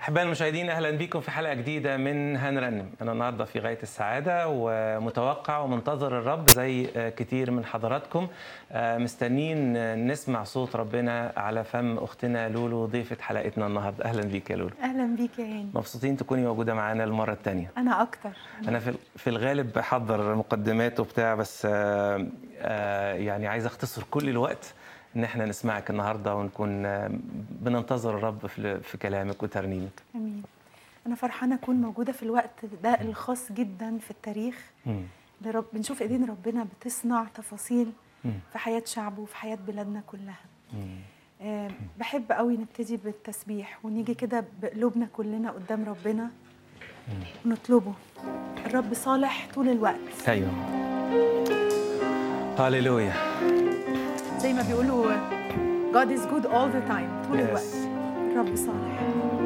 أحبائي المشاهدين أهلا بكم في حلقة جديدة من هنرنم أنا النهاردة في غاية السعادة ومتوقع ومنتظر الرب زي كتير من حضراتكم مستنين نسمع صوت ربنا على فم أختنا لولو ضيفة حلقتنا النهاردة أهلا بيك يا لولو اهلا بيك يا هاني مبسوطين تكوني موجودة معانا المرة الثانية انا اكتر أنا في في الغالب بحضر مقدمات وبتاع بس آه، آه، يعني عايز أختصر كل الوقت إن إحنا نسمعك النهاردة ونكون آه، بننتظر الرب في في كلامك وترنيمك امين انا فرحانه اكون موجوده في الوقت ده الخاص جدا في التاريخ مم. اللي رب بنشوف ايدين ربنا بتصنع تفاصيل مم. في حياه شعبه وفي حياه بلادنا كلها مم. آه، بحب قوي نبتدي بالتسبيح ونيجي كده بقلوبنا كلنا قدام ربنا ونطلبه الرب صالح طول الوقت أيوه هاليلويا زي ما بيقولوا God is good all the time طول Yes. الوقت الرب صالح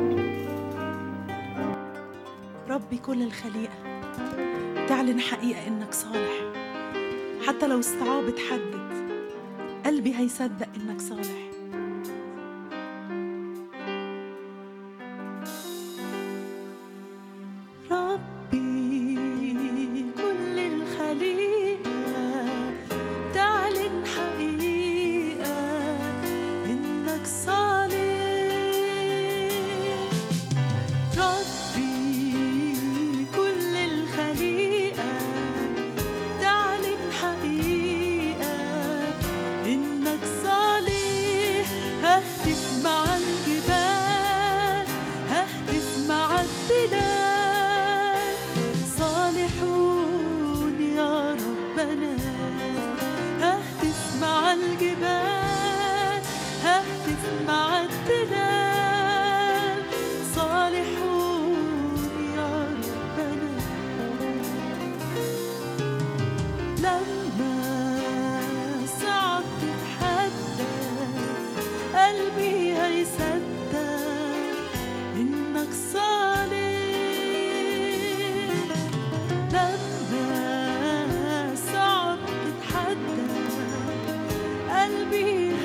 ربي كل الخليقة تعلن حقيقة إنك صالح حتى لو الصعاب اتحدد قلبي هيصدق إنك صالح ربي كل الخليقة تعلن حقيقة إنك صالح ربي كل الخليقة تعلن حقيقة إنك صالح ههتف مع الجبال ههتف مع التلال صالحون يا ربنا ههتف مع الجبال ههتف مع التلال صالحون يا ربنا لما صعب تتحدى قلبي هيصدق إنك صالح لما صعب تتحدى قلبي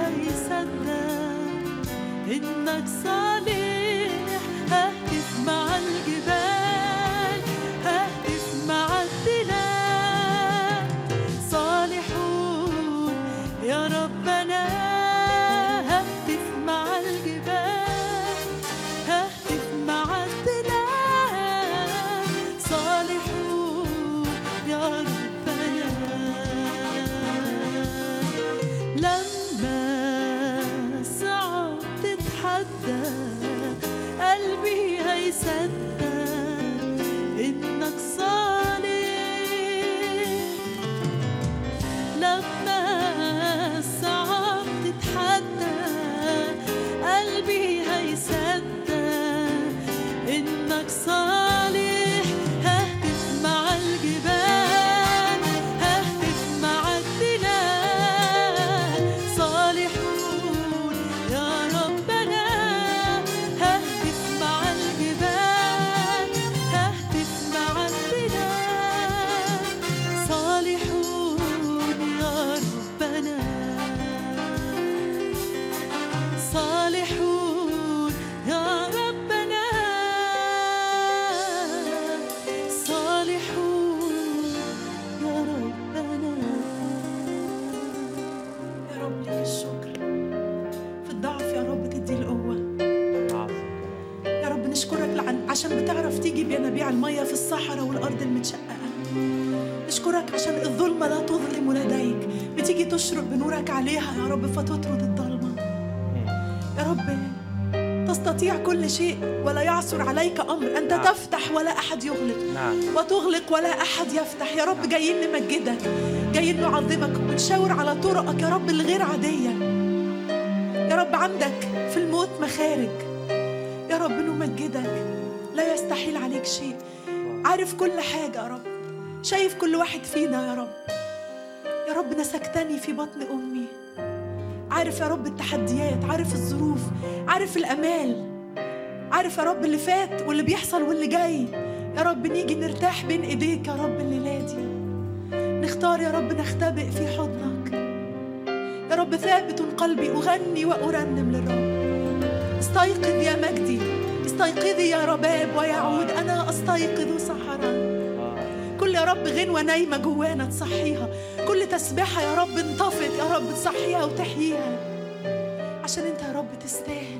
هيصدق إنك صالح ههتف مع الجبال ههتف مع التلال صالحون يا ربنا ههتف مع الجبال ههتف مع التلال صالحون يا ربنا لما صعب تتحدى قلبي هيصدق انك صالح لما صعب تتحدى قلبي هيصدق انك صالح ههتف مع الجبال ههتف مع التلال صالحون يا ربنا ههتف مع الجبال ههتف مع التلال صالحون يا ربنا صالحون يا ربنا صالحون يا ربنا يا رب لك الشكر في الضعف يا رب تدي القوة يا رب نشكرك لعن عشان بتعرف تيجي بينابيع المية في الصحراء والأرض المتشققة نشكرك عشان الظلمة لا تظلم لديك بتيجي تشرق بنورك عليها يا رب فتطرد الظلمة يا رب تستطيع كل شيء ولا يعثر عليك أمر أنت نعم. تفتح ولا أحد يغلق نعم وتغلق ولا أحد يفتح يا رب جايين نمجدك جايين نعظمك ونشاور على طرقك يا رب الغير عادية يا رب عندك في الموت مخارج يا رب نمجدك لا يستحيل عليك شيء عارف كل حاجة يا رب شايف كل واحد فينا يا رب يا رب نسكتني في بطن أمي عارف يا رب التحديات عارف الظروف عارف الأمال عارف يا رب اللي فات واللي بيحصل واللي جاي يا رب نيجي نرتاح بين ايديك يا رب الليلة دي نختار يا رب نختبئ في حضنك يا رب ثابت قلبي أغني وأرنم للرب استيقظ يا مجدي استيقظي يا رباب ويعود انا استيقظ سحرا كل يا رب غنوة نايمة جوانا تصحيها كل تسبيحة يا رب انطفت يا رب تصحيها وتحييها عشان انت يا رب تستاهل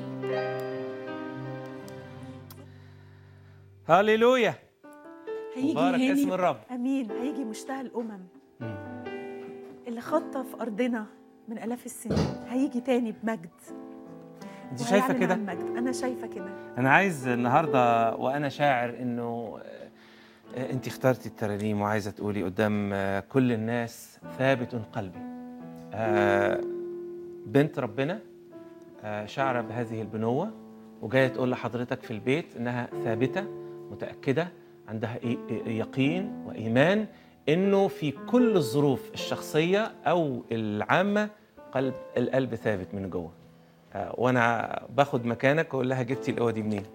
هللويا هيجي مبارك هاني اسم الرب. امين هيجي مشتهى الامم اللي خطف ارضنا من الاف السنين هيجي تاني بمجد انت شايفه وهيعلن كده عن مجد انا شايفه كده انا عايز النهارده وانا شاعر انه آه، انت اخترتي الترانيم وعايزه تقولي قدام آه، كل الناس ثابت قلبي آه، بنت ربنا آه، شعره بهذه البنوه وجايه تقول لحضرتك في البيت انها ثابته متاكده عندها إي- إي- يقين وايمان انه في كل الظروف الشخصيه او العامه قلب القلب ثابت من جوه آه، وانا باخد مكانك واقول لها جبتي القوه دي منين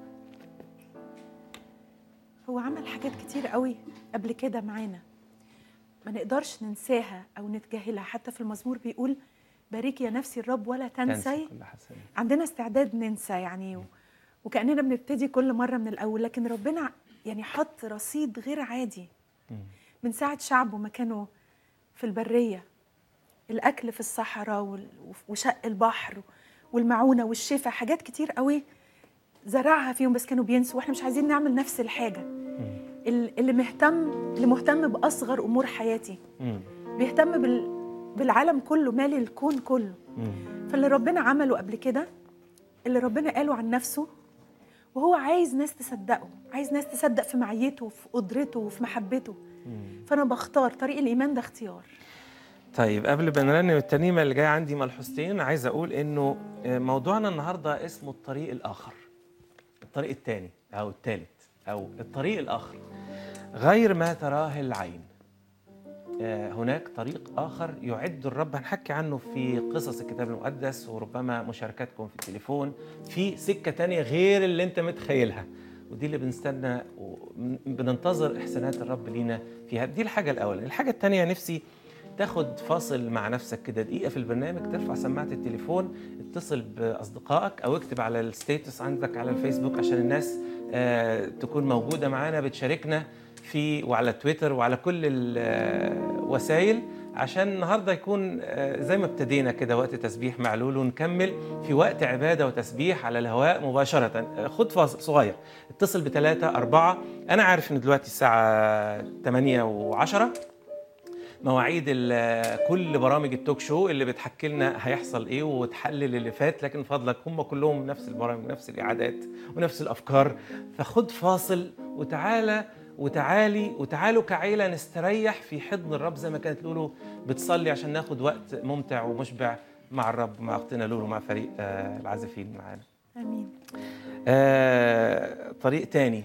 هو عمل حاجات كتير قوي قبل كده معانا ما نقدرش ننساها او نتجاهلها حتى في المزمور بيقول باركي يا نفسي الرب ولا تنسي كل حسنة. عندنا استعداد ننسى يعني و... وكأننا بنبتدي كل مرة من الأول لكن ربنا يعني حط رصيد غير عادي من ساعة شعبه ما كانوا في البرية الأكل في الصحراء وال- وشق البحر والمعونة والشفاء حاجات كتير قوي زرعها فيهم بس كانوا بينسوا واحنا مش عايزين نعمل نفس الحاجة ال- اللي مهتم اللي مهتم بأصغر أمور حياتي مم. بيهتم بال... بالعالم كله مالي الكون كله مم. فاللي ربنا عمله قبل كده اللي ربنا قاله عن نفسه وهو عايز ناس تصدقه عايز ناس تصدق في معيته وفي قدرته وفي محبته فانا بختار طريق الايمان ده اختيار طيب قبل ما نرنم الترنيمه اللي جايه عندي ملحوظتين عايز اقول انه آه، موضوعنا النهارده اسمه الطريق الاخر الطريق الثاني او الثالث او الطريق الاخر غير ما تراه العين آه، هناك طريق آخر يعد الرب هنحكي عنه في قصص الكتاب المقدس وربما مشاركاتكم في التليفون في سكة تانية غير اللي انت متخيلها ودي اللي بنستنى وبننتظر إحسانات الرب لينا فيها دي الحاجة الأولى الحاجة التانية نفسي تاخد فاصل مع نفسك كده دقيقة في البرنامج ترفع سماعة التليفون اتصل بأصدقائك أو اكتب على الستيتس عندك على الفيسبوك عشان الناس آه، تكون موجودة معانا بتشاركنا في وعلى تويتر وعلى كل الوسائل عشان النهارده يكون آه، زي ما ابتدينا كده وقت تسبيح معلول ونكمل في وقت عباده وتسبيح على الهواء مباشره آه، خد فاصل صغير اتصل بثلاثة أربعة أنا عارف إن دلوقتي الساعة 8 و10 مواعيد ال- كل برامج التوك شو اللي بتحكي لنا هيحصل ايه وتحلل اللي فات لكن فضلك هم كلهم نفس البرامج نفس الاعادات ونفس الافكار فخد فاصل وتعالى وتعالي وتعالوا كعيله نستريح في حضن الرب زي ما كانت لولو بتصلي عشان ناخد وقت ممتع ومشبع مع الرب مع اختنا لولو مع فريق آه، العازفين معانا امين آه، طريق تاني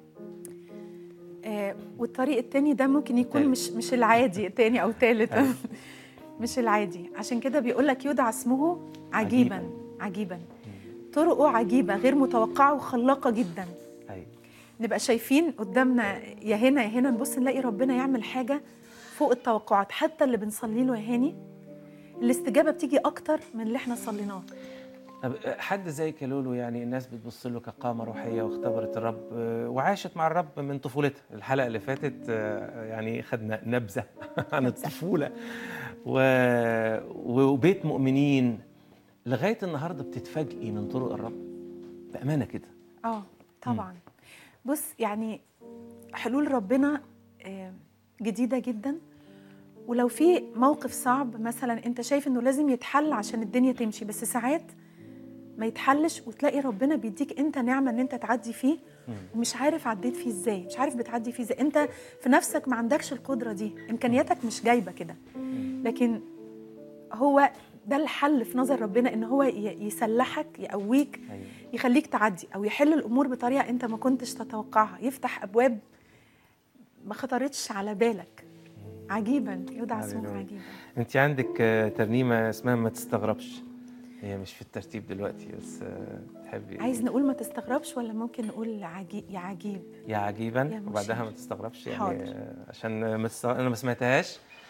آه والطريق التاني ده ممكن يكون تالت. مش مش العادي تاني او تالت أيوة. مش العادي عشان كده بيقول لك يدعى اسمه عجيبا عجيبا طرقه عجيبه غير متوقعه وخلاقه جدا أيوة. نبقى شايفين قدامنا يا هنا يا هنا نبص نلاقي ربنا يعمل حاجه فوق التوقعات حتى اللي بنصلي له يا هاني الاستجابه بتيجي اكتر من اللي احنا صليناه طب حد زي كلولو يعني الناس بتبص له كقامه روحيه واختبرت الرب آه، وعاشت مع الرب من طفولتها الحلقه اللي فاتت آه، يعني خدنا نبذه عن الطفوله و... وبيت مؤمنين لغايه النهارده بتتفاجئي من طرق الرب بامانه كده اه طبعا بص يعني حلول ربنا آه، جديده جدا ولو في موقف صعب مثلا انت شايف انه لازم يتحل عشان الدنيا تمشي بس ساعات ما يتحلش وتلاقي ربنا بيديك انت نعمه ان انت تعدي فيه ومش عارف عديت فيه ازاي مش عارف بتعدي فيه ازاي انت في نفسك ما عندكش القدره دي امكانياتك مش جايبه كده لكن هو ده الحل في نظر ربنا ان هو ي- يسلحك يقويك أيوة. يخليك تعدي او يحل الامور بطريقه انت ما كنتش تتوقعها يفتح ابواب ما خطرتش على بالك عجيبا يدعى اسمه هللويا. عجيبا انت عندك آه، ترنيمه اسمها ما تستغربش هي مش في الترتيب دلوقتي بس آه، تحبي عايز نقول ما تستغربش ولا ممكن نقول عجيب يا عجيب يا عجيبا يا وبعدها مشير. ما تستغربش يعني حاضر. آه، عشان ما تستغ- انا ما سمعتهاش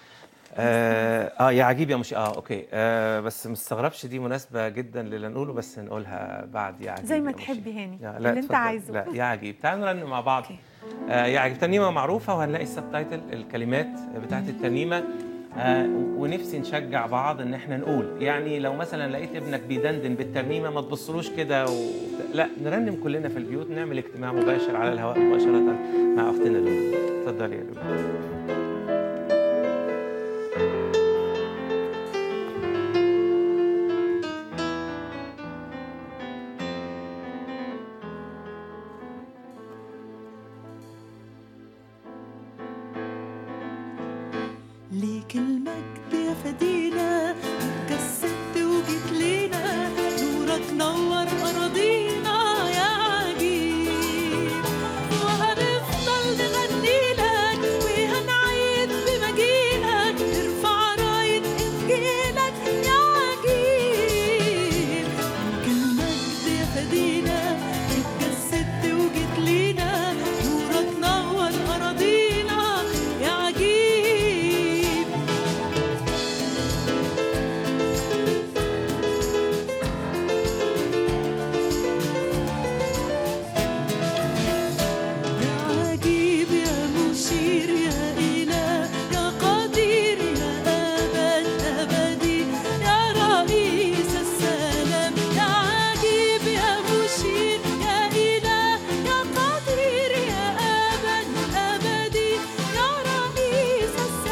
اه آه، يا عجيب يا مش اه اوكي آه بس مستغربش دي مناسبه جدا للي نقوله بس نقولها بعد يا عجيب زي ما يا مشير. تحبي هاني لا اللي انت اتفضل. عايزه لا يا عجيب تعالوا نرنم مع بعض أوكي. آه يا عجيب ترنيمه معروفه وهنلاقي السبتايتل الكلمات بتاعت الترنيمه آه ونفسي نشجع بعض ان احنا نقول يعني لو مثلا لقيت ابنك بيدندن بالترنيمه ما تبصلوش كده و... لا نرنم كلنا في البيوت نعمل اجتماع مباشر على الهواء مباشره مع اختنا لولو اتفضلي يا لولو ليك المجد يا فدينا اتجسدت وجيت لينا نورك نور أراضينا يا عجيب وهنفضل نغني لك وهنعيد بمجيئك نرفع راية إنجيلك يا عجيب ليك المجد يا فدينا اتجسدت وجيت لينا نورك نور أراضينا يا عجيب يا عجيب يا مشير يا إله يا قدير يا أبد أبدي يا رئيس السلام يا عجيب يا مشير يا إله يا قدير يا أبد أبدي يا رئيس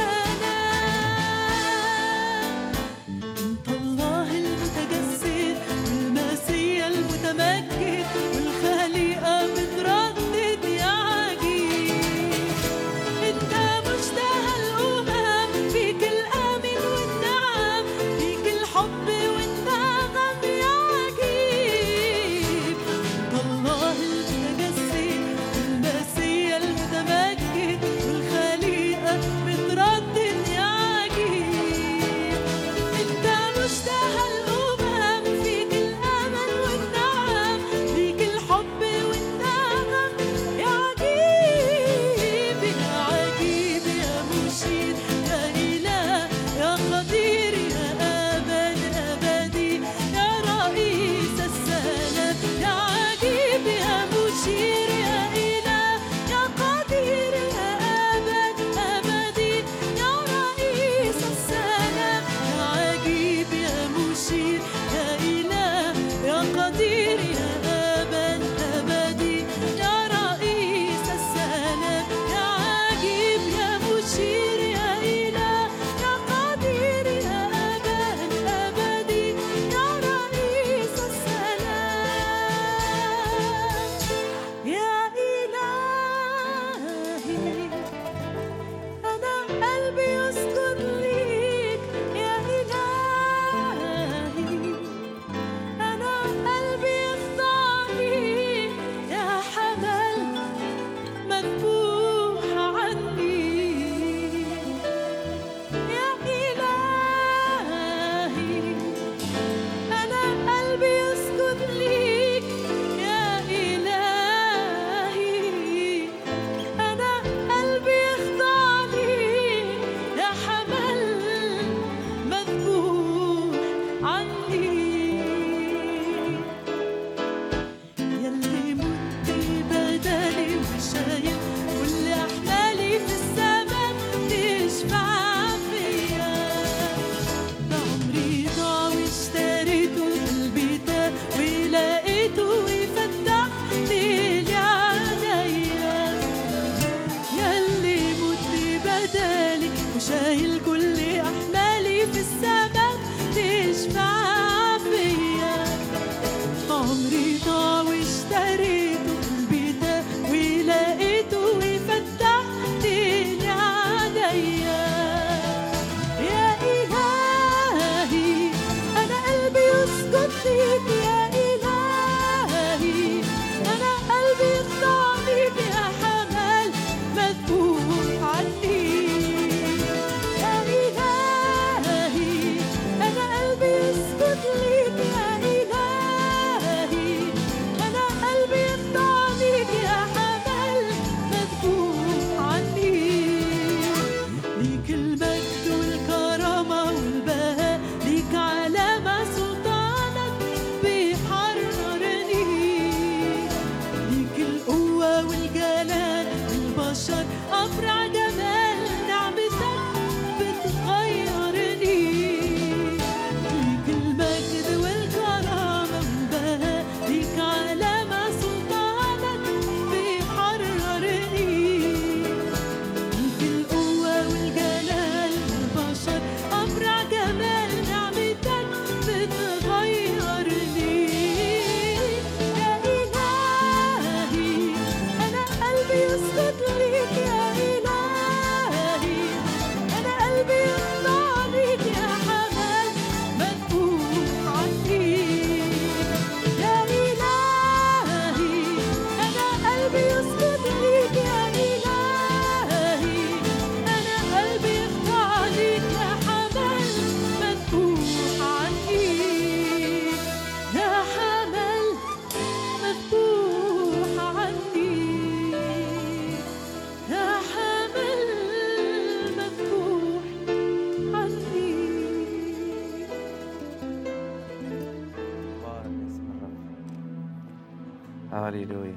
السلام انت الله المتجسد والمسيح المتمجد والخليقه بتردد يا عجيب انت مشتهى الامم فيك الامن والنعم فيك الحب والنغم يا عجيب انت الله المتجسد والمسيح المتمجد والخليقه بتردد يا عجيب انت مشتهى الامم فيك الامل والنعم فيك الحب والنغم يا عجيب يا عجيب يا مشير يا اله يا قدير يا ابد ابدي يا رئيس السلام يا عجيب يا مشير يا اله يا قدير يا ابد ابدي يا رئيس السلام يا عجيب يا مشير يا إله يا قدير يا أبد أبدي يا رئيس السلام يا عجيب يا مشير يا إله يا قدير يا أبد أبدي يا رئيس السلام يا إلهي أنا قلبي يسجد ليك يا إلهي أنا قلبي يخضع ليك يا حمل مذبوح عني يا إلهي أنا قلبي يسجد ليك يا إلهي أنا قلبي يخضع ليك يا حمل مذبوح عني يلي مت بدالي وشايل كل أحمالي في السماء تشفع فيا ده عمري ضاع واشتريته قلبي ده ولقيته وفتح لي عينيا يلي مت بدالي وشايل كل أحمالي في السماء تشفع فيا عمري ضاع واشتريته قلبي ده ولقيته وفتحت لي عينيا يا إلهي أنا قلبي يسجد ليك يا إلهي أنا قلبي يخضع ليك يا حمل مذبوح عني يا إلهي أنا قلبي يسجد ليك يا إلهي أنا قلبي يخضع هاليلويا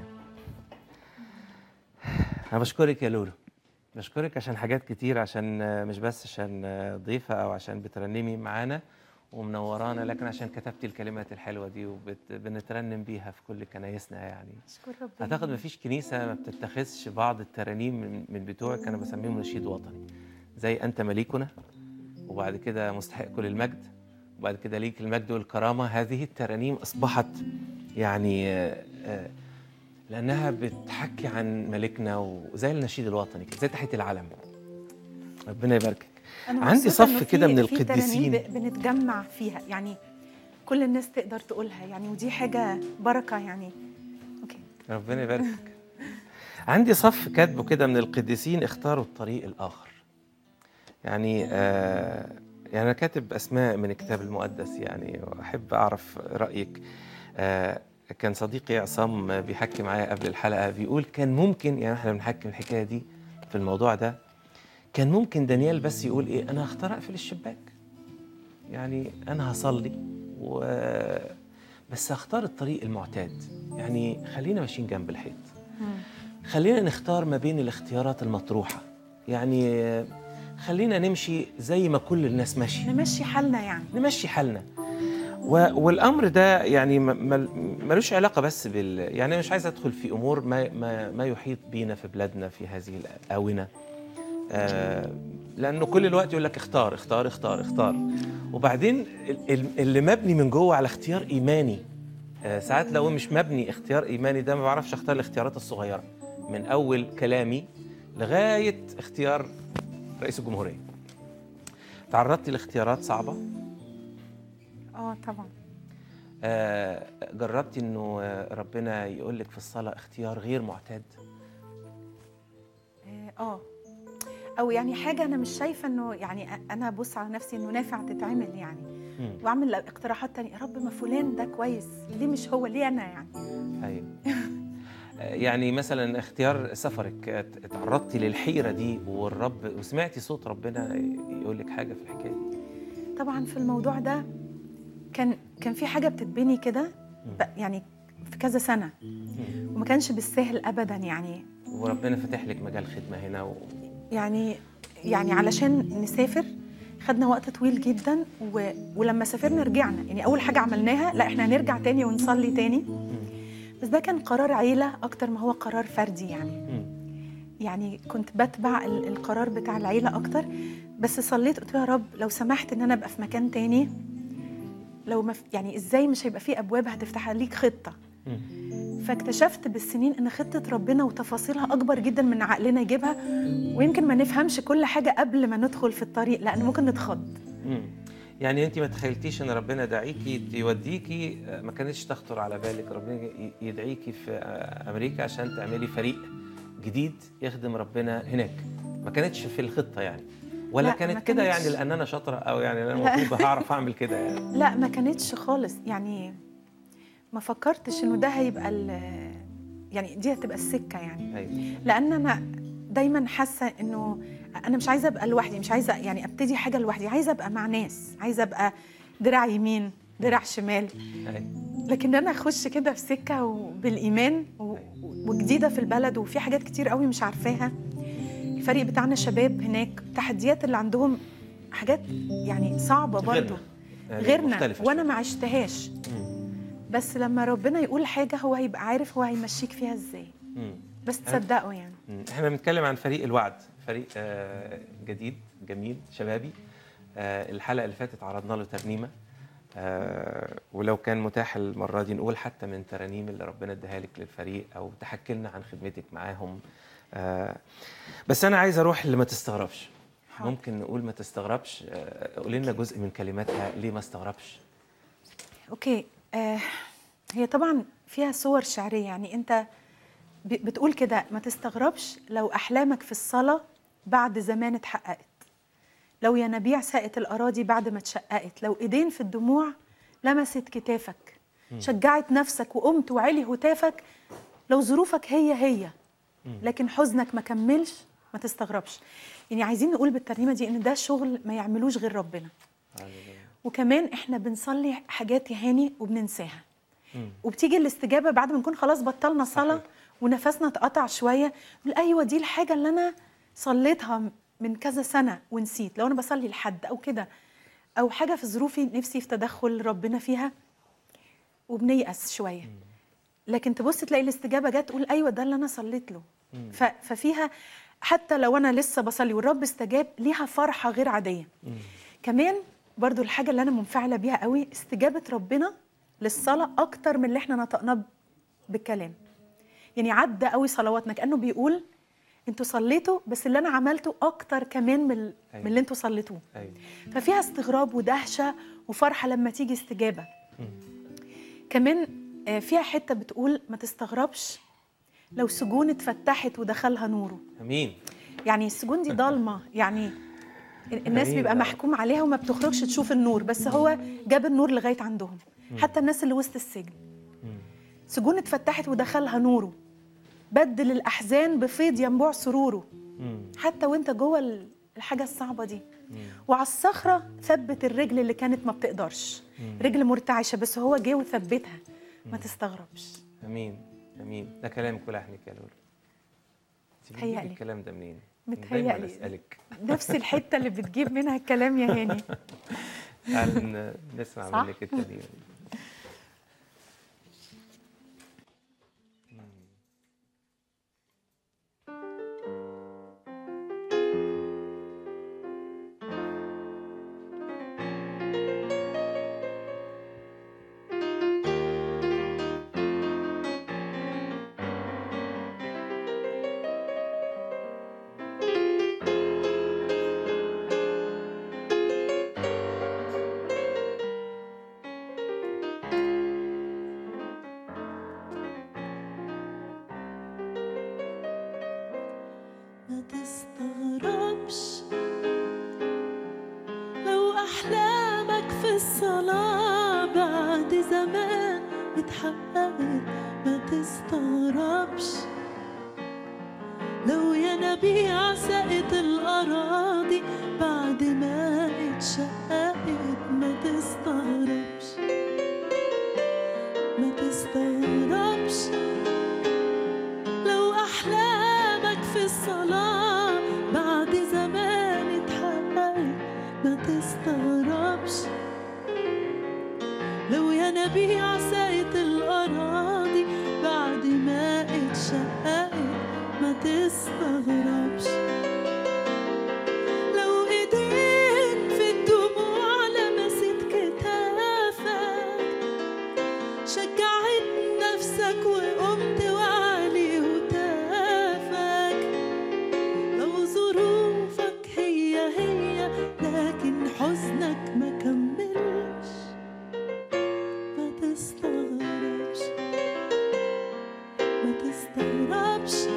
انا بشكرك يا لولو بشكرك عشان حاجات كتير عشان آه، مش بس عشان آه، ضيفة او عشان بترنمي معانا ومنورانا لكن عشان كتبتي الكلمات الحلوه دي وبنترنم بيها في كل كنايسنا يعني اشكر ربنا اعتقد مفيش كنيسه ما بتتخذش بعض الترانيم من- من بتوعك انا بسميهم نشيد وطني زي انت مليكنا وبعد كده مستحق كل المجد وبعد كده ليك المجد والكرامه هذه الترانيم اصبحت يعني آه، آه، لانها بتحكي عن ملكنا وزي النشيد الوطني كده، زي تحيه العلم ربنا يباركك أنا عندي مبسوطة صف إنه كده في- من في ترانيم القديسين. ب- بنتجمع فيها يعني كل الناس تقدر تقولها يعني ودي حاجة بركة يعني اوكي ربنا يباركك عندي صف كاتبه كده من القديسين اختاروا الطريق الاخر يعني آه يعني انا كاتب اسماء من الكتاب المقدس يعني واحب اعرف رايك آه كان صديقي عصام بيحكي معايا قبل الحلقه بيقول كان ممكن يعني احنا بنحكي الحكايه دي في الموضوع ده كان ممكن دانيال بس يقول ايه انا هختار اقفل الشباك يعني انا هصلي و بس هختار الطريق المعتاد يعني خلينا ماشيين جنب الحيط خلينا نختار ما بين الاختيارات المطروحه يعني آه، خلينا نمشي زي ما كل الناس ماشيه نمشي حالنا يعني نمشي حالنا و- والامر ده يعني ما- ما- ملوش علاقه بس بال يعني أنا مش عايز ادخل في امور ما ما, ما يحيط بينا في بلادنا في هذه الاونه آه لانه كل الوقت يقول لك اختار اختار اختار اختار وبعدين ال- ال- اللي مبني من جوه على اختيار ايماني آه ساعات لو مش مبني اختيار ايماني ده ما بعرفش اختار الاختيارات الصغيره من اول كلامي لغايه اختيار رئيس الجمهوريه تعرضتي لاختيارات صعبه اه طبعا آه، جربتي انه آه، ربنا يقول لك في الصلاه اختيار غير معتاد اه آه. او يعني حاجة انا مش شايفة انه يعني أ- انا ابص على نفسي انه نافع تتعمل يعني مم. واعمل اقتراحات تانية يا رب ما فلان ده كويس ليه مش هو ليه انا يعني ايوه آه، يعني مثلا اختيار سفرك آه، تعرضتي للحيره دي والرب وسمعتي صوت ربنا يقول لك حاجه في الحكايه دي طبعا في الموضوع ده كان كان في حاجه بتتبني كده ب- يعني في كذا سنه وما كانش بالسهل ابدا يعني وربنا فتح لك مجال خدمه هنا و... يعني يعني علشان نسافر خدنا وقت طويل جدا و... ولما سافرنا رجعنا يعني اول حاجه عملناها لا احنا هنرجع تاني ونصلي تاني بس ده كان قرار عيله اكتر ما هو قرار فردي يعني مم. يعني كنت بتبع ال- القرار بتاع العيله اكتر بس صليت قلت له يا رب لو سمحت ان انا ابقى في مكان تاني لو ما في- يعني ازاي مش هيبقى في ابواب هتفتحها ليك خطه مم. فاكتشفت بالسنين ان خطه ربنا وتفاصيلها اكبر جدا من عقلنا يجيبها ويمكن ما نفهمش كل حاجه قبل ما ندخل في الطريق لان ممكن نتخض مم. يعني انت ما تخيلتيش ان ربنا داعيكي يوديكي آه، ما كانتش تخطر على بالك ربنا ي- يدعيكي في آه، امريكا عشان تعملي فريق جديد يخدم ربنا هناك ما كانتش في الخطه يعني ولا لا، ما كانت كده كانتش. يعني لان انا شاطره او يعني انا لا. المفروض هعرف اعمل كده يعني لا ما كانتش خالص يعني ما فكرتش انه ده هيبقى ال- يعني دي هتبقى السكه يعني ايوه لان انا دايما حاسه انه انا مش عايزه ابقى لوحدي مش عايزه يعني ابتدي حاجه لوحدي عايزه ابقى مع ناس عايزه ابقى دراع يمين دراع شمال ايوه لكن انا اخش كده في سكه وبالايمان و- وجديده في البلد وفي حاجات كتير قوي مش عارفاها الفريق بتاعنا شباب هناك التحديات اللي عندهم حاجات يعني صعبه برضه غيرنا يعني غيرنا مختلفة وانا شوية. ما عشتهاش مم. بس لما ربنا يقول حاجه هو هيبقى عارف هو هيمشيك فيها ازاي مم. بس تصدقوا يعني مم. احنا بنتكلم عن فريق الوعد فريق آه، جديد جميل شبابي آه، الحلقه اللي فاتت عرضنا له ترنيمه آه، ولو كان متاح المره دي نقول حتى من ترانيم اللي ربنا اداها لك للفريق او تحكي لنا عن خدمتك معاهم آه، بس انا عايز اروح اللي ما تستغربش حاضر. ممكن نقول ما تستغربش آه، قولي لنا جزء من كلماتها ليه ما استغربش اوكي آه هي طبعا فيها صور شعريه يعني انت ب- بتقول كده ما تستغربش لو احلامك في الصلاه بعد زمان اتحققت لو ينابيع ساقت الاراضي بعد ما اتشققت لو ايدين في الدموع لمست كتافك شجعت نفسك وقمت وعلي هتافك لو ظروفك هي هي لكن حزنك ما كملش ما تستغربش يعني عايزين نقول بالترنيمه دي ان ده شغل ما يعملوش غير ربنا وكمان احنا بنصلي حاجات يا هاني وبننساها وبتيجي الاستجابه بعد ما نكون خلاص بطلنا صلاه صحيح. ونفسنا اتقطع شويه نقول ايوه دي الحاجه اللي انا صليتها من كذا سنه ونسيت لو انا بصلي لحد او كده او حاجه في ظروفي نفسي في تدخل ربنا فيها وبنيأس شويه لكن تبص تلاقي الاستجابه جت تقول ايوه ده اللي انا صليت له ف- ففيها حتى لو انا لسه بصلي والرب استجاب ليها فرحه غير عاديه كمان برضو الحاجه اللي انا منفعله بيها قوي استجابه ربنا للصلاه اكتر من اللي احنا نطقناه بالكلام يعني عدى قوي صلواتنا كانه بيقول انتوا صليتوا بس اللي انا عملته اكتر كمان من ال- أيوة. من اللي انتوا صليتوه ايوه ففيها استغراب ودهشه وفرحه لما تيجي استجابه كمان آه، فيها حته بتقول ما تستغربش لو سجون اتفتحت ودخلها نوره امين يعني السجون دي ضلمه يعني الناس جميل بيبقى أوي. محكوم عليها وما بتخرجش تشوف النور بس هو جاب النور لغايه عندهم حتى الناس اللي وسط السجن سجون اتفتحت ودخلها نوره بدل الاحزان بفيض ينبوع سروره مم. حتى وانت جوه ال- الحاجه الصعبه دي وعلى الصخره ثبت الرجل اللي كانت ما بتقدرش رجل مرتعشه بس هو جه وثبتها ما تستغربش امين امين ده كلامك ولحنك يا لولو انت بتجيبي متهيألي. الكلام ده منين؟ متهيألي. دايما اسالك نفس الحته اللي بتجيب منها الكلام يا هاني تعال ن- نسمع صح؟ منك الترنيمه دي. ما تستغربش لو أحلامك في الصلاة بعد زمان اتحققت ما تستغربش لو ينابيع سقت الأراضي بعد ما اتشققت ما تستغربش ما تستغربش لو أحلامك في الصلاة بعد زمان اتحققت ما تستغربش لو ينابيع سقت الأراضي بعد ما اتشققت ما تستغربش لو ايدين في الدموع لمست كتافك شجعت نفسك وقمت وعلي وتافك لو ظروفك هي هي لكن حزنك ما كملش ما تستغربش ما تستغربش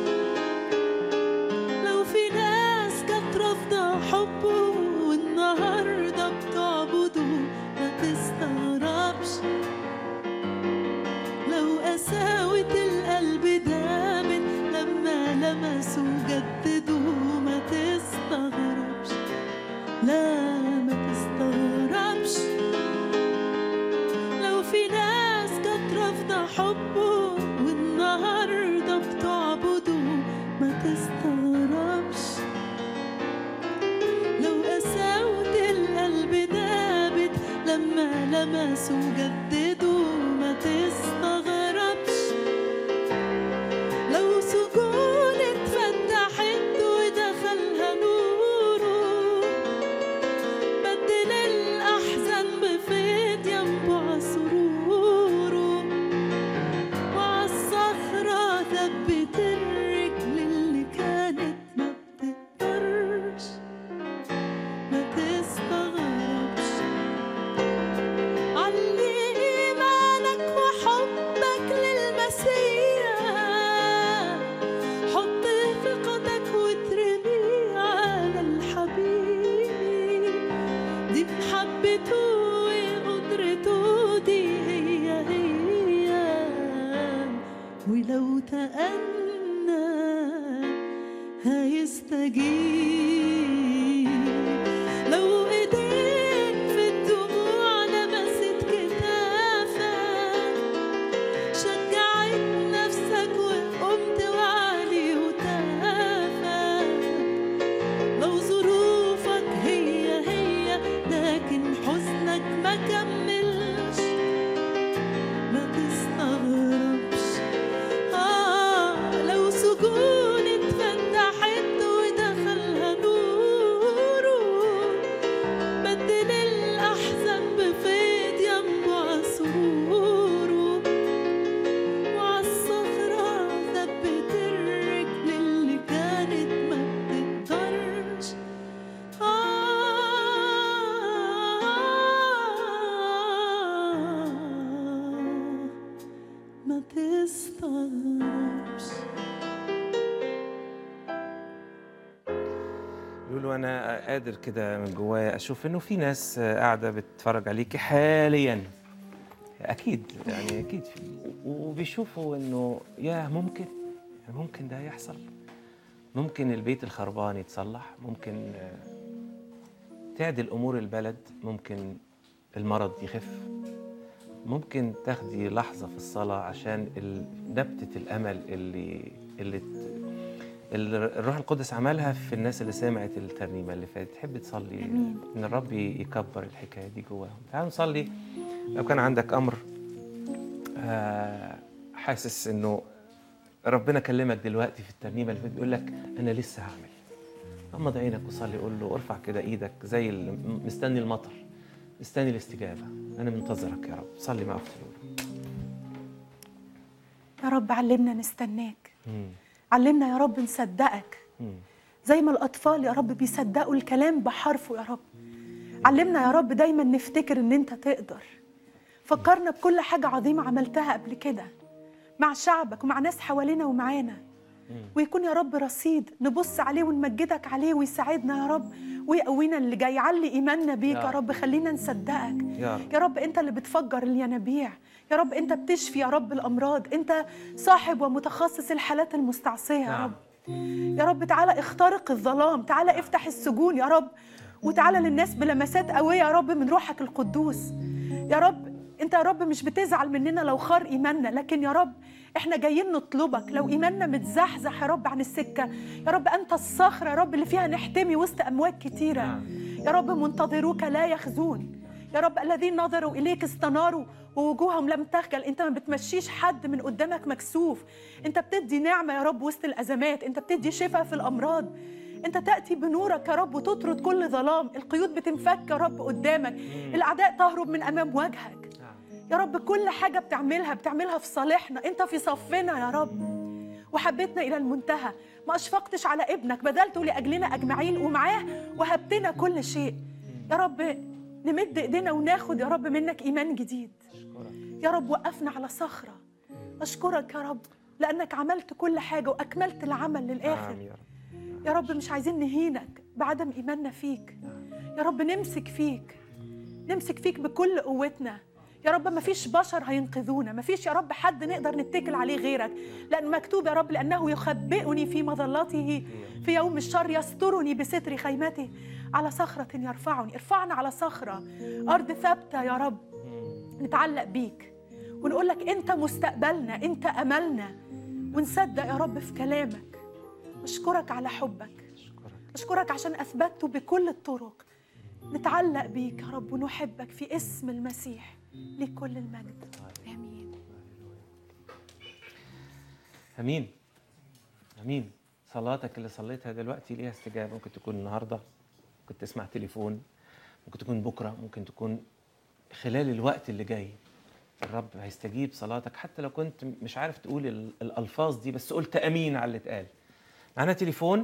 لو في ناس كانت رافضة حبه والنهاردة بتعبده ما تستغربش لو قساوة القلب دامت لما لمسوا جددوا ما تستغربش لا ما تستغربش لو في ناس كانت رافضة حبه والنهاردة بتعبده ما تستغربش لو قساوة القلب دابت لما لمسوا جددوا ما تستغربش لو سجون اتفتحت ودخلها نوره بدل الأحزان بفيض ينبع سروره وعالصخرة ثبت الرجل اللي كانت ما بتقدرش ما تستغربش علي إيمانك وحبك للمسيح حط ثقتك وترمي على الحبيب دي محبته وقدرته دي هي هي ولو تأنى هيستجيب لو ايديك في الدموع لمست كتافك تستغربش لولو انا قادر كده من جوايا اشوف انه في ناس قاعده بتتفرج عليكي حاليا اكيد يعني اكيد في وبيشوفوا انه يا ممكن ممكن ده يحصل ممكن البيت الخربان يتصلح ممكن آه، تعدل امور البلد ممكن المرض يخف ممكن تاخدي لحظه في الصلاه عشان ال- نبته الامل اللي اللي ت- اللي الروح القدس عملها في الناس اللي سمعت الترنيمه اللي فاتت تحب تصلي آمين. ان الرب يكبر الحكايه دي جواهم تعالوا نصلي لو كان عندك امر آه، حاسس انه ربنا كلمك دلوقتي في الترنيمه اللي فاتت بيقول لك انا لسه هعمل غمض عينك وصلي قول له ارفع كده ايدك زي اللي م- مستني المطر مستني الاستجابه انا منتظرك يا رب صلي مع اختي لولو. يا رب علمنا نستناك مم. علمنا يا رب نصدقك مم. زي ما الأطفال يا رب بيصدقوا الكلام بحرفه يا رب علمنا يا رب دايما نفتكر إن أنت تقدر فكرنا بكل حاجة عظيمة عملتها قبل كده مع شعبك ومع ناس حوالينا ومعانا ويكون يا رب رصيد نبص عليه ونمجدك عليه ويساعدنا يا رب ويقوينا اللي جاي يعلي ايماننا بيك يا يا رب. رب خلينا نصدقك يا رب. يا رب انت اللي بتفجر الينابيع يا رب انت بتشفي يا رب الامراض انت صاحب ومتخصص الحالات المستعصيه يا نعم. رب يا رب تعالى اخترق الظلام تعالى افتح السجون يا رب وتعالى للناس بلمسات قوية يا رب من روحك القدوس يا رب انت يا رب مش بتزعل مننا لو خار ايماننا لكن يا رب احنا جايين نطلبك لو ايماننا متزحزح يا رب عن السكة يا رب انت الصخرة يا رب اللي فيها نحتمي وسط امواج كتيرة نعم. يا رب منتظروك لا يخزون يا رب الذين نظروا اليك استناروا ووجوههم لم تخجل انت ما بتمشيش حد من قدامك مكسوف انت بتدي نعمه يا رب وسط الازمات انت بتدي شفاء في الامراض انت تاتي بنورك يا رب وتطرد كل ظلام القيود بتنفك يا رب قدامك الاعداء تهرب من امام وجهك يا رب كل حاجه بتعملها بتعملها في صالحنا انت في صفنا يا رب وحبيتنا الى المنتهى ما اشفقتش على ابنك بذلته لاجلنا اجمعين ومعاه وهبتنا كل شيء يا رب نمد ايدينا وناخد يا رب منك ايمان جديد يا رب وقفنا على صخره اشكرك يا رب لانك عملت كل حاجه واكملت العمل للاخر نعم يا رب يا رب مش عايزين نهينك بعدم ايماننا فيك يا رب نمسك فيك نمسك فيك بكل قوتنا يا رب ما فيش بشر هينقذونا ما فيش يا رب حد نقدر نتكل عليه غيرك لأن مكتوب يا رب لأنه يخبئني في مظلته في يوم الشر يسترني بستر خيمته على صخرة يرفعني ارفعنا على صخرة أرض ثابتة يا رب نتعلق بيك ونقول لك أنت مستقبلنا أنت أملنا ونصدق يا رب في كلامك أشكرك على حبك اشكرك أشكرك عشان أثبته بكل الطرق نتعلق بيك يا رب ونحبك في اسم المسيح لكل المجد آمين امين امين صلاتك اللي صليتها دلوقتي ليها استجابه ممكن تكون النهارده ممكن تسمع تليفون ممكن تكون بكره ممكن تكون خلال الوقت اللي جاي الرب هيستجيب صلاتك حتى لو كنت مش عارف تقول ال- الالفاظ دي بس قلت امين على اللي اتقال معانا تليفون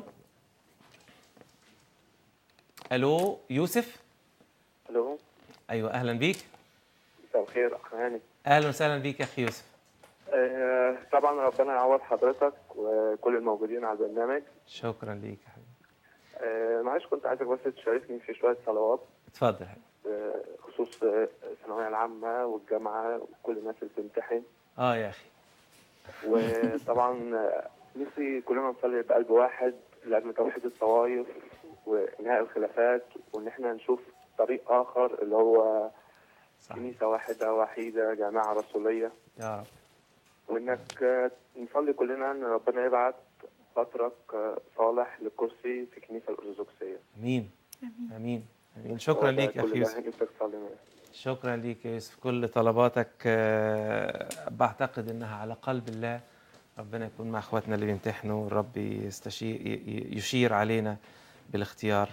الو يوسف الو ايوه اهلا بيك مساء الخير اخ هاني اهلا وسهلا بيك يا اخي يوسف آه، طبعا ربنا يعوض حضرتك وكل الموجودين على البرنامج شكرا ليك يا حبيبي آه، معلش كنت عايزك بس تشاركني في شويه صلوات اتفضل يا حبيبي. آه، خصوص آه، الثانويه العامه والجامعه وكل الناس اللي بتمتحن اه يا اخي وطبعا آه، نفسي كلنا نصلي بقلب واحد لاجل توحيد الطوائف وانهاء الخلافات وان احنا نشوف طريق اخر اللي هو صح كنيسه واحده وحيده جماعه رسوليه يا رب وانك آه، نصلي كلنا ان ربنا يبعت بطرك آه، صالح للكرسي في الكنيسه الارثوذكسيه امين امين امين شكرا ليك يا اخي يوسف نفسك تصلي معايا. شكرا ليك يا يوسف كل طلباتك آه، بعتقد انها على قلب الله ربنا يكون مع اخواتنا اللي بيمتحنوا الرب يستشير ي- ي- يشير علينا بالاختيار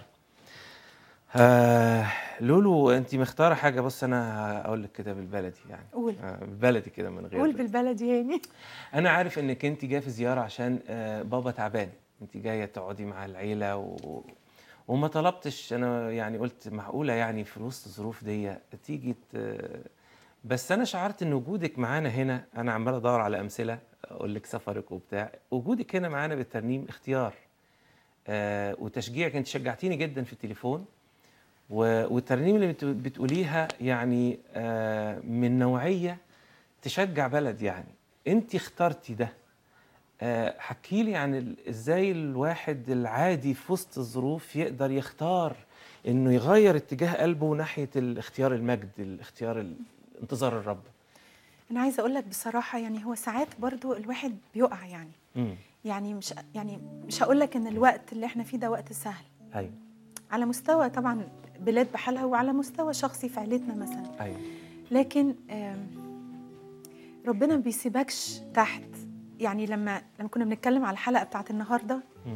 آه لولو انت مختاره حاجه بص انا هقول لك كده بالبلدي يعني قول. آه بالبلدي كده من غير قول بالبلدي يعني انا عارف انك انت جايه في زياره عشان آه، بابا تعبان انت جايه تقعدي مع العيله و... وما طلبتش انا يعني قلت معقوله يعني في وسط الظروف دي تيجي ت... بس انا شعرت ان وجودك معانا هنا انا عمال ادور على امثله اقول لك سفرك وبتاع وجودك هنا معانا بالترنيم اختيار آه وتشجيعك انت شجعتيني جدا في التليفون و- والترنيم اللي بت- بتقوليها يعني آه من نوعيه تشجع بلد يعني انت اخترتي ده آه، حكي لي عن ال- ازاي الواحد العادي في وسط الظروف يقدر يختار انه يغير اتجاه قلبه ناحيه الاختيار المجد الاختيار ال- انتظار الرب انا عايزه اقول لك بصراحه يعني هو ساعات برضو الواحد بيقع يعني امم يعني مش يعني مش هقول لك ان الوقت اللي احنا فيه ده وقت سهل ايوه على مستوى طبعا بلاد بحالها وعلى مستوى شخصي في عيلتنا مثلا ايوه لكن آم، ربنا ما بيسيبكش تحت يعني لما لما كنا بنتكلم على الحلقه بتاعت النهارده مم.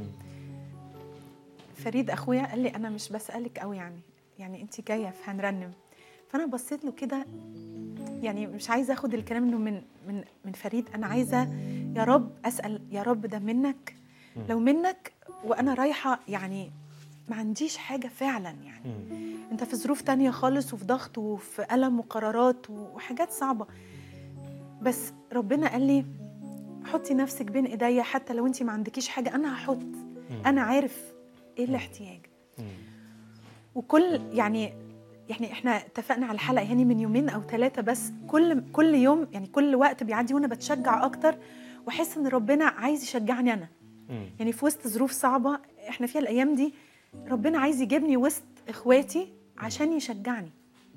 فريد اخويا قال لي انا مش بسالك قوي يعني يعني انت جايه فهنرنم فانا بصيت له كده يعني مش عايزه اخد الكلام انه من من من فريد انا عايزه يا رب اسال يا رب ده منك لو منك وانا رايحه يعني ما عنديش حاجه فعلا يعني مم. انت في ظروف تانية خالص وفي ضغط وفي ألم وقرارات وحاجات صعبة بس ربنا قال لي حطي نفسك بين ايديا حتى لو انت ما عندكيش حاجة انا هحط انا عارف ايه الاحتياج مم. وكل يعني يعني احنا اتفقنا على الحلقه يعني من يومين او ثلاثه بس كل كل يوم يعني كل وقت بيعدي وانا بتشجع اكتر واحس ان ربنا عايز يشجعني انا مم. يعني في وسط ظروف صعبه احنا فيها الايام دي ربنا عايز يجيبني وسط اخواتي عشان يشجعني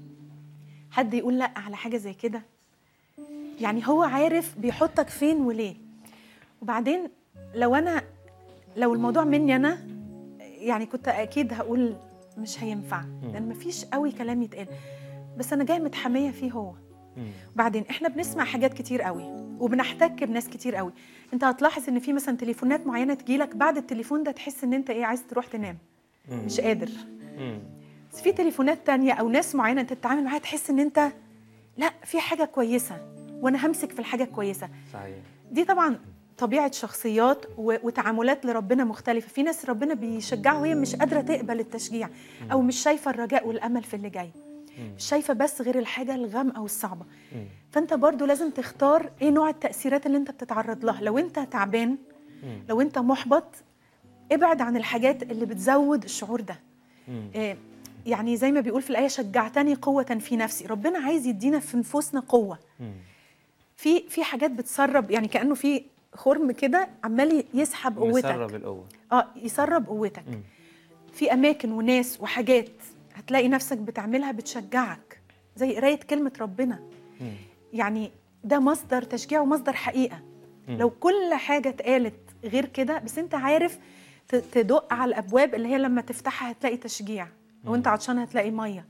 حد يقول لا على حاجه زي كده يعني هو عارف بيحطك فين وليه وبعدين لو انا لو الموضوع مني انا يعني كنت اكيد هقول مش هينفع لان مفيش قوي كلام يتقال بس انا جايه متحميه فيه هو مم. بعدين احنا بنسمع حاجات كتير قوي وبنحتك بناس كتير قوي انت هتلاحظ ان في مثلا تليفونات معينه تجيلك بعد التليفون ده تحس ان انت ايه عايز تروح تنام مم. مش قادر مم. بس في تليفونات تانية او ناس معينه انت تتعامل معاها تحس ان انت لا في حاجه كويسه وانا همسك في الحاجه الكويسه صحيح دي طبعا طبيعه شخصيات و- وتعاملات لربنا مختلفه في ناس ربنا بيشجعها وهي مش قادره تقبل التشجيع او مش شايفه الرجاء والامل في اللي جاي مش شايفه بس غير الحاجه الغامقه والصعبه مم. فانت برضو لازم تختار ايه نوع التاثيرات اللي انت بتتعرض لها لو انت تعبان مم. لو انت محبط ابعد عن الحاجات اللي بتزود الشعور ده مم. إيه، يعني زي ما بيقول في الايه شجعتني قوه في نفسي ربنا عايز يدينا في نفوسنا قوه مم. في في حاجات بتسرب يعني كانه في خرم كده عمال يسحب قوتك مسرب القوه اه يسرب قوتك مم. في اماكن وناس وحاجات هتلاقي نفسك بتعملها بتشجعك زي قرايه كلمه ربنا مم. يعني ده مصدر تشجيع ومصدر حقيقه مم. لو كل حاجه اتقالت غير كده بس انت عارف ت- تدق على الابواب اللي هي لما تفتحها هتلاقي تشجيع لو انت عطشان هتلاقي ميه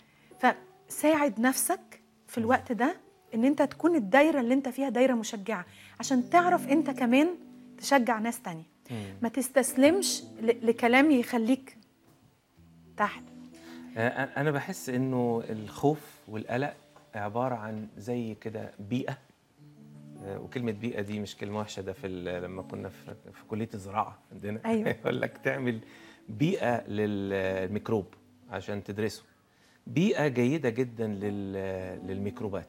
فساعد نفسك في الوقت ده ان انت تكون الدايره اللي انت فيها دايره مشجعه عشان تعرف انت كمان تشجع ناس تانية مم. ما تستسلمش ل- لكلام يخليك تحت آه، انا بحس انه الخوف والقلق عباره عن زي كده بيئه آه، وكلمه بيئه دي مش كلمه وحشه ده في ال- لما كنا في, في كليه الزراعه عندنا أيوة. يقول لك تعمل بيئه للميكروب عشان تدرسه بيئه جيده جدا لل- للميكروبات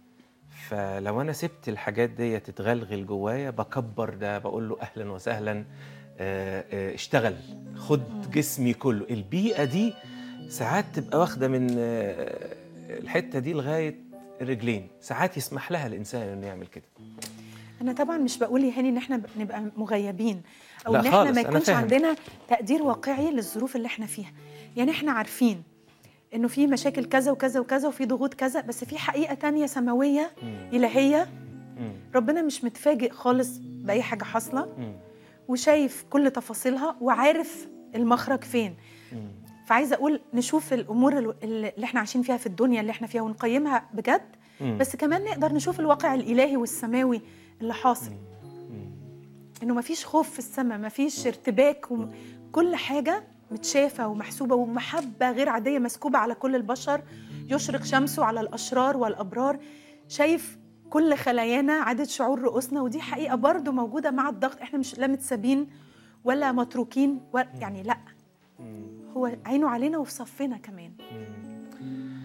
فلو انا سبت الحاجات دي تتغلغل جوايا بكبر ده بقول له اهلا وسهلا آه، آه، اشتغل خد جسمي كله البيئه دي ساعات تبقى واخده من آه، الحته دي لغايه الرجلين ساعات يسمح لها الانسان انه يعمل كده انا طبعا مش بقول يا هاني ان احنا نبقى مغيبين او لا ان احنا خالص، ما أنا يكونش فاهم. عندنا تقدير واقعي للظروف اللي احنا فيها يعني احنا عارفين انه في مشاكل كذا وكذا وكذا وفي ضغوط كذا بس في حقيقه تانية سماويه الهيه مم. ربنا مش متفاجئ خالص باي حاجه حاصله مم. وشايف كل تفاصيلها وعارف المخرج فين مم. فعايزه اقول نشوف الامور ال- اللي احنا عايشين فيها في الدنيا اللي احنا فيها ونقيمها بجد مم. بس كمان نقدر نشوف الواقع الالهي والسماوي اللي حاصل مم. انه مفيش خوف في السماء مفيش ارتباك وكل حاجه متشافه ومحسوبه ومحبه غير عاديه مسكوبه على كل البشر يشرق شمسه على الاشرار والابرار شايف كل خلايانا عدد شعور رؤوسنا ودي حقيقه برضو موجوده مع الضغط احنا مش لا متسابين ولا متروكين و... يعني لا مم. هو عينه علينا وفي صفنا كمان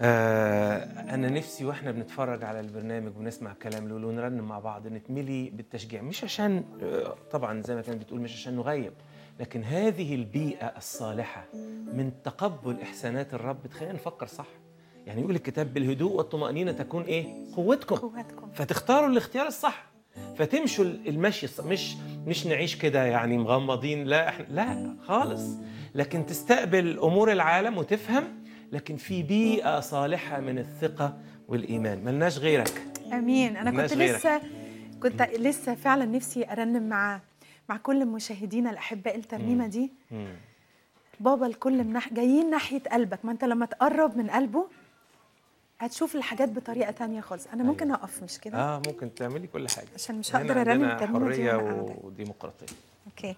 آه انا نفسي واحنا بنتفرج على البرنامج ونسمع كلام لولو ونرنم مع بعض نتملي بالتشجيع مش عشان آه طبعا زي ما كانت بتقول مش عشان نغيب لكن هذه البيئه الصالحه من تقبل احسانات الرب تخلينا نفكر صح يعني يقول الكتاب بالهدوء والطمانينه تكون ايه قوتكم قوتكم فتختاروا الاختيار الصح فتمشوا المشي الصح مش مش نعيش كده يعني مغمضين لا احنا لا خالص لكن تستقبل امور العالم وتفهم لكن في بيئه صالحه من الثقه والايمان ملناش غيرك امين انا ملناش كنت غيرك. لسه كنت لسه فعلا نفسي ارنم مع مع كل مشاهدينا الاحباء الترنيمه دي مم. بابا الكل من نح... جايين ناحيه قلبك ما انت لما تقرب من قلبه هتشوف الحاجات بطريقه تانية خالص انا ممكن اقف مش كده اه ممكن تعملي كل حاجه عشان مش هنا هقدر ارنم عندنا الترنيمه دي حريه وانا قاعده وديمقراطيه اوكي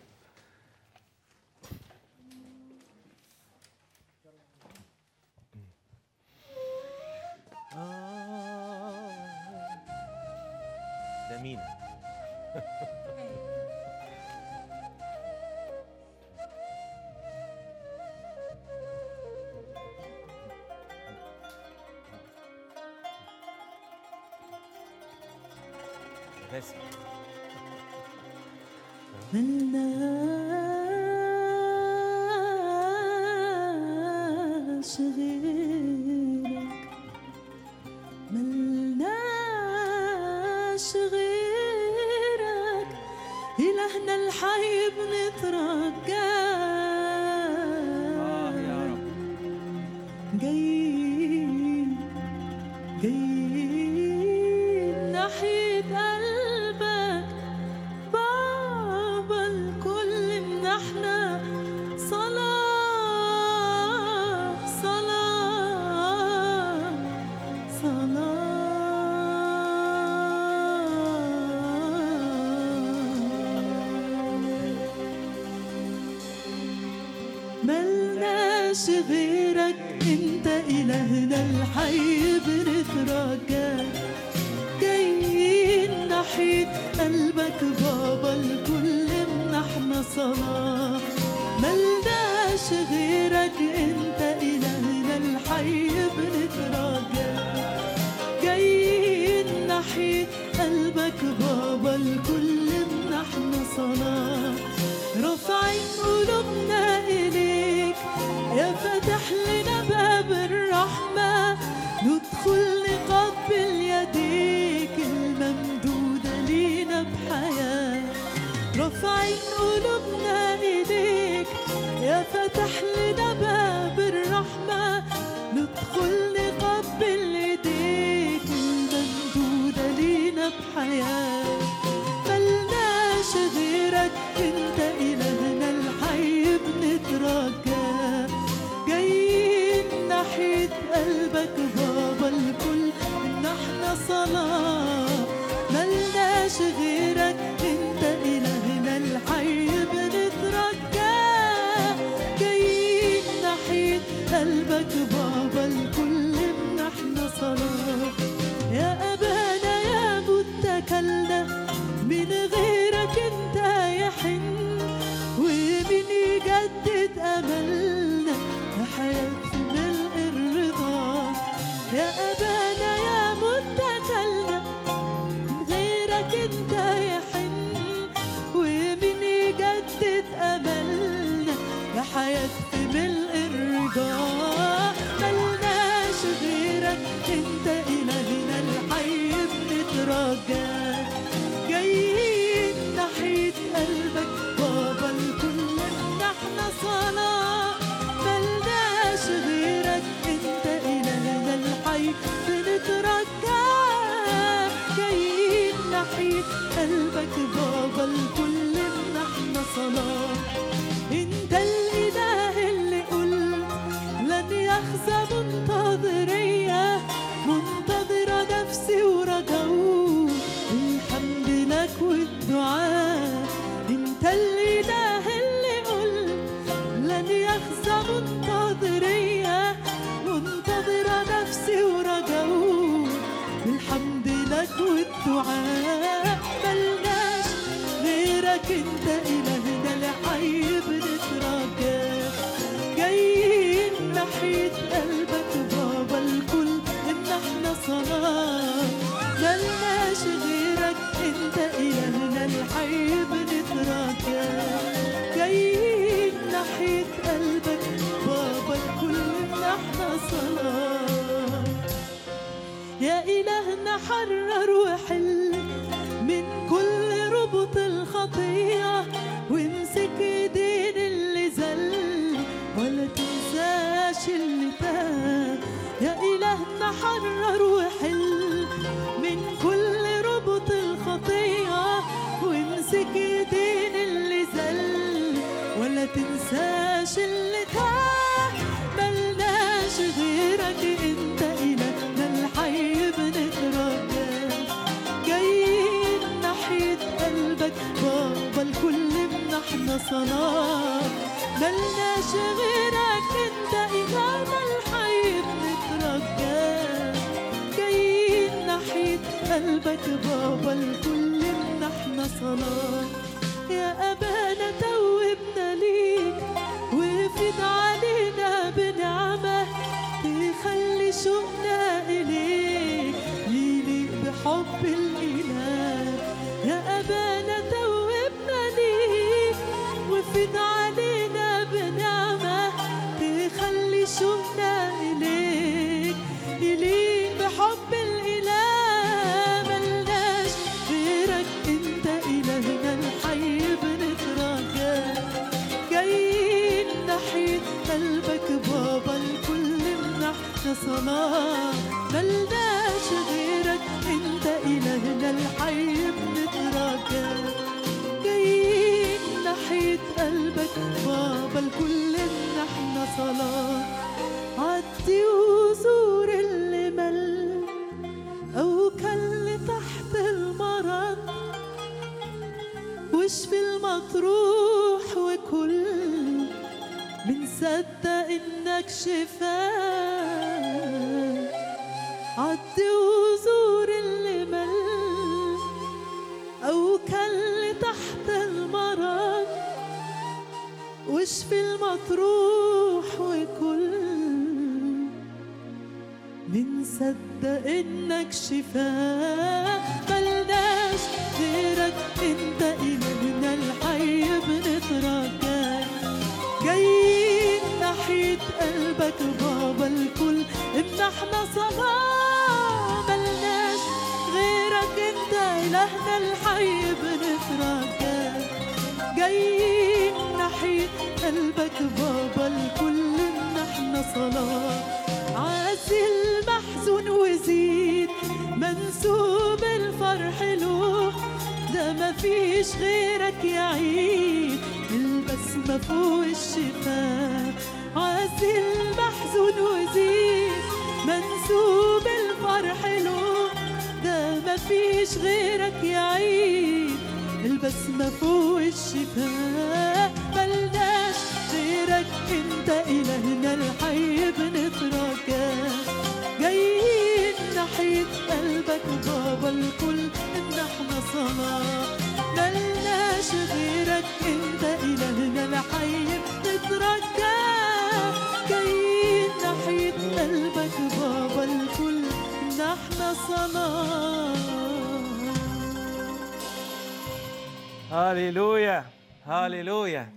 ده مين بس ملناش غيرك ملناش غيرك إلهنا الحي آه يا بنترجاك رب جايين جايين ناحية قلبك بابا الكل من احنا صلاة صلاة صلاة ملناش غيرك انت الهنا الحي بنترجاك جايين ناحية قلبك بابا الكل من احنا صلاة ملناش غيرك انت الهنا الحي بنترجاك جايين ناحية قلبك بابا الكل من احنا صلاة رافعين قلوبنا إليك يا فاتح لنا باب الرحمة ندخل نقبل يديك الممدودة لينا بحياة رافعين قلوبنا إليك يا فاتح لنا باب الرحمة ندخل نقبل ايديك الممدودة لينا بحياة ملناش غيرك انت إلهنا الحي بنترجاك جايين ناحية قلبك بابا الكل ان احنا صلاة ملناش غيرك انت إلهنا الحي بنترجاك جايين ناحية قلبك بابا الكل من احنا صلاة يا أبانا يا متكلنا من غيرك انت يحن ومن يجدد أملنا لحياة ملء الرضا يا أبانا يا متكلنا من غيرك انت يحن ومن يجدد أملنا لحياة ملء الرضا ملناش غيرك انت إلهنا الحي بنترجاك جايين ناحية قلبك بابا الكل ان احنا صلاة ملناش غيرك انت إلهنا الحي بنترجاك جايين ناحية قلبك بابا الكل ان احنا صلاة انت الاله اللي قلت لن يخزى منتظرية منتظرة نفسي ورجوك الحمد لك والدعاء انت الاله اللي قلت لن يخزى منتظرية منتظرة نفسي ورجوك الحمد لك والدعاء ملناش غيرك انت إلهنا الحي بنترجاك جايين ناحية قلبك بابا صلاة ملناش غيرك انت إلهنا الحي بنتراجى جايين ناحية قلبك بابا الكل احنا صلاة يا إلهنا حرر وحل من كل ربط الخطية وامسك ايدين اللي زل ولا تنساش اللي تاه يا إلهنا حرر وحل من كل ربط الخطية وامسك ايدين اللي زل ولا تنساش اللي تاه ملناش غيرك انت إلهنا الحي بنترجاك جايين ناحية قلبك بابا الكل منحنا صلاة ملناش غيرك انت إلهنا الحي بنترجاك جايين ناحية قلبك بابا الكل منحنا صلاة يا أبانا توبنا ليك وافد علينا بنعمة تخلي شوقنا إليك يليق بحب الإله يا أبانا توبنا ليك وافد علينا بنعمة تخلي شوقنا إليك يليق بحب الإله ملناش غيرك انت إلهنا الحي بنتراجاك جايين ناحية قلبك بابا الكل منحنا صلاة ملناش غيرك انت إلهنا الحي بنتراجاك جايين ناحية قلبك بابا الكل منحنا صلاة عدي وزور اللي مل أو كل تحت المرض واشفي المطروح وكل من صدق انك شفاء عدي وزور اللي مل او كل تحت المرض واشفي المطروح وكل من صدق انك شفاء ملناش غيرك انت الهنا الحي بنترجاك جايين ناحية قلبك بابا الكل امنحنا صلاة ملناش غيرك انت الهنا الحي بنترجاك جايين ناحية قلبك بابا الكل امنحنا صلاة عاسي المحزون وزيد منسوب الفرح له ده مفيش غيرك يا عيد البسمة فوق الشفاء عاسي المحزون وزيد منسوب الفرح له ده مفيش غيرك يا عيد البسمة فوق الشفاء ملناش غيرك انت إلهنا الحي بنترجاك جايين ناحية قلبك بابا الكل ان احنا صلاة ملناش غيرك انت إلهنا الحي بنترجاك جايين ناحية قلبك بابا الكل ان احنا صلاة هاليلويا هاليلويا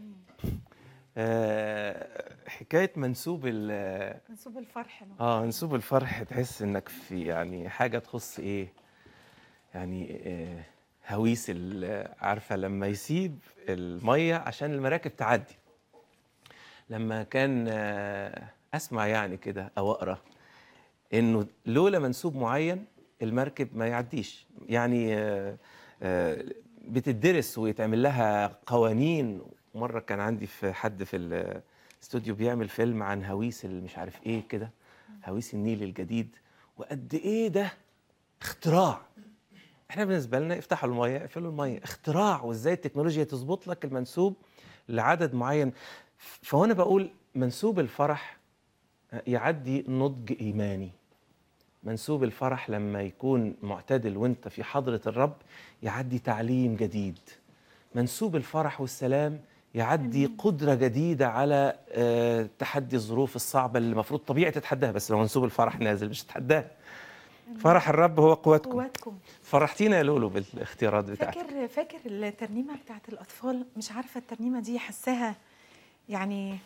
آه، حكايه منسوب ال- منسوب الفرح له اه منسوب الفرح تحس انك في يعني حاجه تخص ايه يعني آه، هويس ال- عارفه لما يسيب الميه عشان المراكب تعدي لما كان آه، اسمع يعني كده او اقرا انه لولا منسوب معين المركب ما يعديش يعني آه، آه، بتدرس ويتعمل لها قوانين مره كان عندي في حد في الاستوديو بيعمل فيلم عن هويس اللي مش عارف ايه كده هويس النيل الجديد وقد ايه ده اختراع احنا بالنسبه لنا افتحوا الميه اقفلوا الميه اختراع وازاي التكنولوجيا تظبط لك المنسوب لعدد معين فوانا بقول منسوب الفرح يعدي نضج ايماني منسوب الفرح لما يكون معتدل وانت في حضره الرب يعدي تعليم جديد منسوب الفرح والسلام يعدي قدره جديده على آه، تحدي الظروف الصعبه اللي المفروض طبيعي تتحداها بس لو منسوب الفرح نازل مش تتحداها فرح الرب هو قوتكم قواتكم فرحتينا يا لولو بالاختيارات بتاعتك فاكر فاكر الترنيمه بتاعت الاطفال مش عارفه الترنيمه دي حساها يعني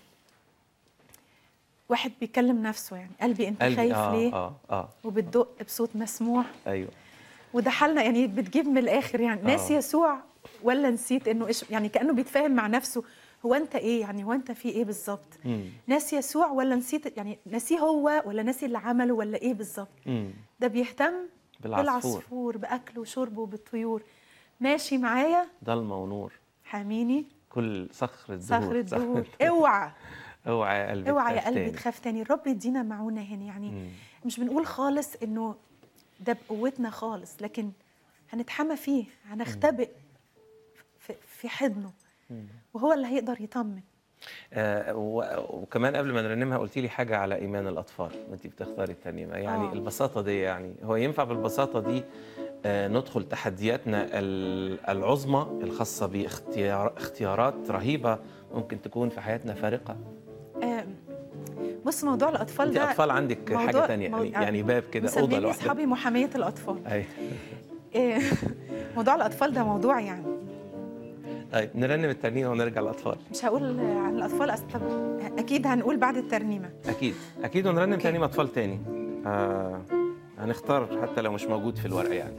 واحد بيكلم نفسه يعني قلبي انت قلبي خايف اه ليه اه اه وبتدق بصوت مسموع ايوه وده حالنا يعني بتجيب من الاخر يعني ناسي آه. يسوع ولا نسيت انه ايش يعني كانه بيتفاهم مع نفسه هو انت ايه يعني هو انت في ايه بالظبط مم. ناسي يسوع ولا نسيت يعني ناسيه هو ولا ناسي اللي عمله ولا ايه بالظبط مم. ده بيهتم بالعصفور بالعصفور باكله وشربه وبالطيور ماشي معايا ضلمه ونور حاميني كل صخر الدهور صخر الدهور اوعى اوعى يا قلبي اوعى يا تخاف قلبي تاني. تخاف تاني الرب يدينا معونه هنا يعني مم. مش بنقول خالص انه ده بقوتنا خالص لكن هنتحمى فيه هنختبئ في, في حضنه وهو اللي هيقدر يطمن آه و- وكمان قبل ما نرنمها قلتي لي حاجه على ايمان الاطفال وانت بتختاري الترنيمه يعني آه. البساطه دي يعني هو ينفع بالبساطه دي آه ندخل تحدياتنا ال- العظمى الخاصه باختيار اختيارات رهيبه ممكن تكون في حياتنا فارقه آم، بص موضوع الاطفال انت ده اطفال عندك موضوع- حاجه تانية مو- يعني, يعني باب كده اوضه مسميني لوحدها اصحابي محاميه الاطفال اي إيه، موضوع الاطفال ده موضوع يعني طيب نرنم الترنيمه ونرجع للاطفال مش هقول عن الاطفال أصل طب اكيد هنقول بعد الترنيمه اكيد اكيد ونرنم أوكي. ترنيمه اطفال تاني آه هنختار حتى لو مش موجود في الورق يعني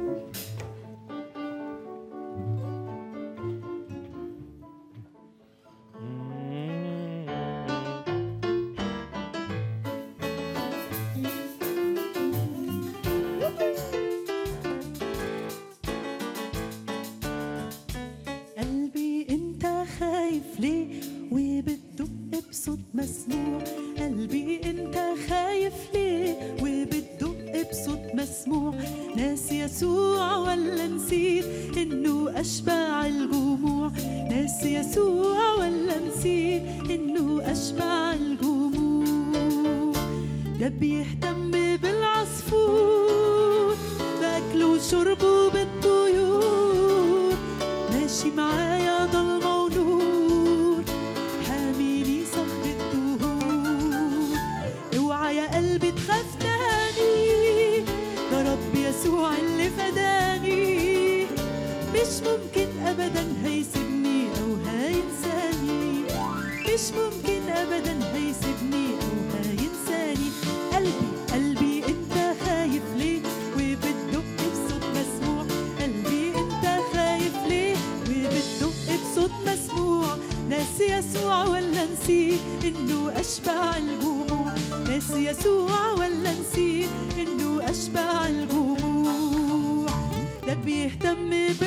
قلبي انت خايف ليه وبتدق بصوت مسموع قلبي انت خايف ليه وبتدق بصوت مسموع ناس يسوع ولا نسيت انه اشبع الجموع ناس يسوع ولا نسيت انه اشبع الجموع ده بيهتم بالعصفور باكله وشربه بالطيور ماشي معايا ضلمة ونور حاميني صخر الدهور اوعى يا قلبي تخاف تاني ده رب يسوع اللي فداني مش ممكن ابدا هيسيبني او هينساني مش ممكن ابدا هيسيبني او هينساني قلبي قلبي انت خايف ليه وبتدق بصوت مسموع قلبي انت خايف ليه وبتدق بصوت مسموع ناس يسوع ولا نسيت انه اشبع الجموع ناس يسوع ولا نسيت انه اشبع الجموع ده بيهتم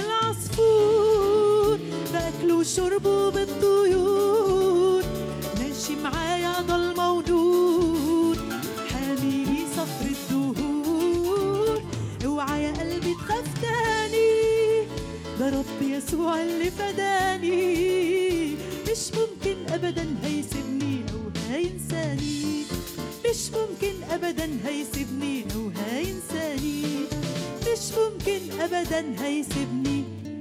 بالعصفور باكله وشربه بالطيور ماشي معايا ضلمة ونور حاميني صخر الدهور اوعى يا قلبي تخاف تاني ده رب يسوع اللي فداني مش ممكن ابدا هيسيبني او هينساني مش ممكن ابدا هيسيبني او هينساني مش ممكن ابدا هيسيبني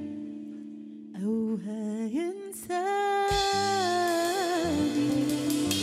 او هينساني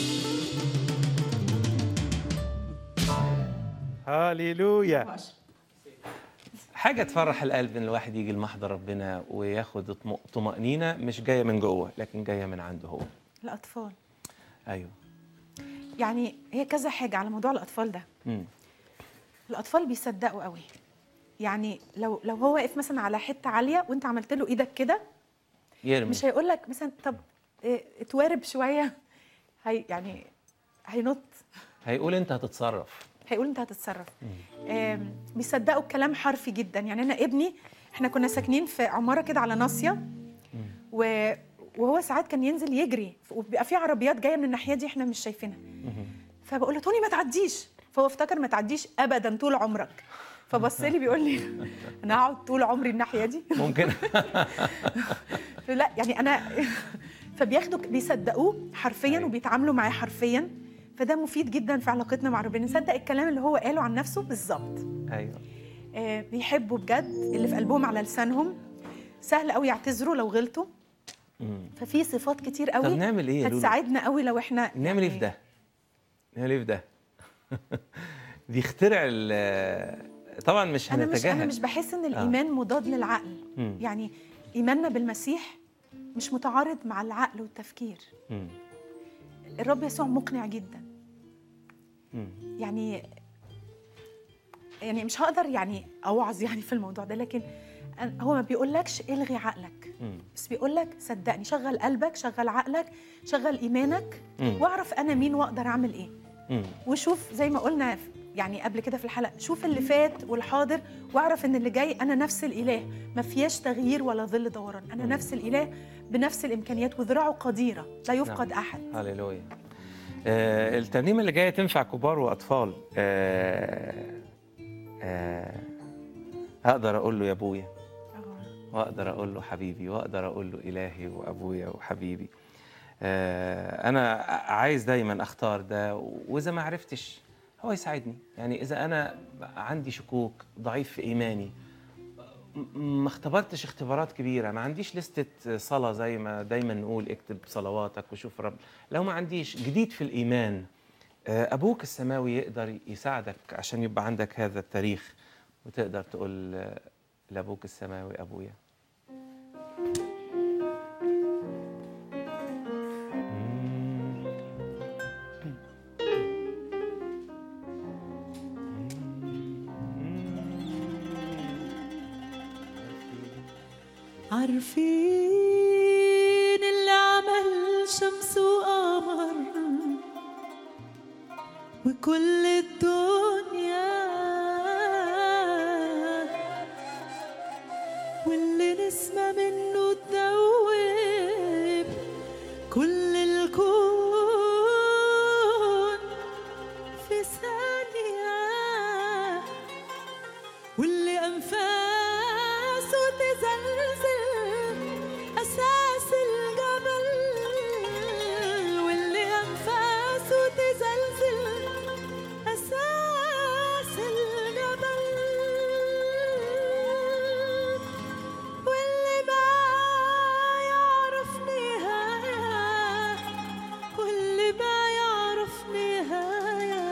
هاليلويا حاجة تفرح القلب إن الواحد يجي لمحضر ربنا وياخد طم- طمأنينة مش جاية من جوه لكن جاية من عنده هو الاطفال أيوه يعني هي كذا حاجه على موضوع الاطفال ده مم. الاطفال بيصدقوا قوي يعني لو لو هو واقف مثلا على حته عاليه وانت عملت له ايدك كده يرمي مش هيقول لك مثلا طب إيه، اتوارب شويه هي يعني هينط هيقول أنت هتتصرف هيقول انت هتتصرف آم، بيصدقوا الكلام حرفي جدا يعني انا ابني احنا كنا ساكنين في عماره كده على ناصيه و وهو ساعات كان ينزل يجري وبيبقى في عربيات جايه من الناحيه دي احنا مش شايفينها فبقول له توني ما تعديش فهو افتكر ما تعديش ابدا طول عمرك فبص لي بيقول لي انا هقعد طول عمري الناحيه دي ممكن لا يعني انا فبياخدوا بيصدقوه حرفيا أيوة. وبيتعاملوا معاه حرفيا فده مفيد جدا في علاقتنا مع ربنا نصدق الكلام اللي هو قاله عن نفسه بالظبط أيوه آه، بيحبوا بجد اللي في قلبهم على لسانهم سهل قوي يعتذروا لو غلطوا مم. ففي صفات كتير قوي طب نعمل إيه يا لولو؟ هتساعدنا قوي لو احنا نعمل إيه في يعني ده؟ نعمل إيه في ده؟ بيخترع ال- طبعا مش انا مش انا هنتجاهل مش بحس ان الايمان مضاد للعقل مم. يعني ايماننا بالمسيح مش متعارض مع العقل والتفكير مم. الرب يسوع مقنع جدا مم. يعني يعني مش هقدر يعني اوعظ يعني في الموضوع ده لكن أنا- هو ما بيقولكش الغي عقلك مم. بس بيقولك صدقني شغل قلبك شغل عقلك شغل ايمانك مم. واعرف انا مين واقدر اعمل ايه مم. وشوف زي ما قلنا يعني قبل كده في الحلقه شوف اللي فات والحاضر واعرف ان اللي جاي انا نفس الاله ما فيهاش تغيير ولا ظل دوران انا نفس الاله بنفس الامكانيات وذراعه قديره لا يفقد نعم. احد هللويا آه الترنيمه اللي جايه تنفع كبار واطفال آه آه هقدر اقول له يا ابويا واقدر اقول له حبيبي واقدر اقول له الهي وابويا وحبيبي آه انا عايز دايما اختار ده واذا ما عرفتش هو يساعدني يعني اذا انا عندي شكوك ضعيف في ايماني م- ما اختبرتش اختبارات كبيره ما عنديش لستة صلاه زي ما دايما نقول اكتب صلواتك وشوف الرب لو ما عنديش جديد في الايمان آه، ابوك السماوي يقدر يساعدك عشان يبقى عندك هذا التاريخ وتقدر تقول آه، لابوك السماوي ابويا عارفين اللي عمل شمس وقمر وكل الدنيا واللي نسمة منه تدوب كل الكون في ثانية واللي أنفاسه تزلزل أساس الجبل واللي أنفاسه تزلزل أساس الجبل واللي ما يعرف نهاية واللي ما يعرف نهاية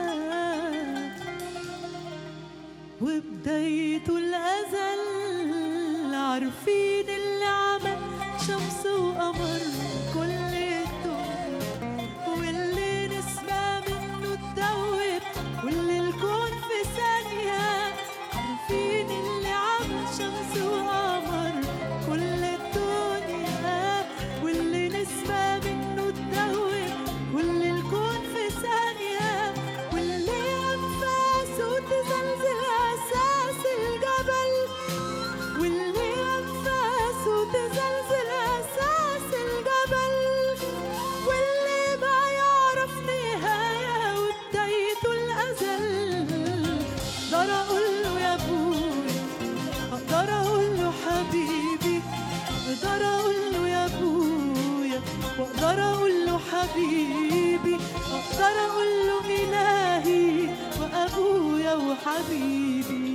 وبدايته الأزل عارفين اللي عمل شمس وقمر كل الدنيا واللي نسمع منه تدوب واللي الكون في ثانية عارفين اللي عمل شمس وقمر كل الدنيا واللي نسمع منه تدوب واللي الكون في ثانية واللي أنفاسه تزلزل أساس الجبل واللي أنفاسه تزلزل أساس الجبل واللي ما يعرف نهاية وبدايته الأزل أقدر أقول له يا أبوي أقدر أقول له حبيبي أقدر أقول له يا أبويا وأقدر أقول له حبيبي أقدر أقول له إلهي وأبويا وحبيبي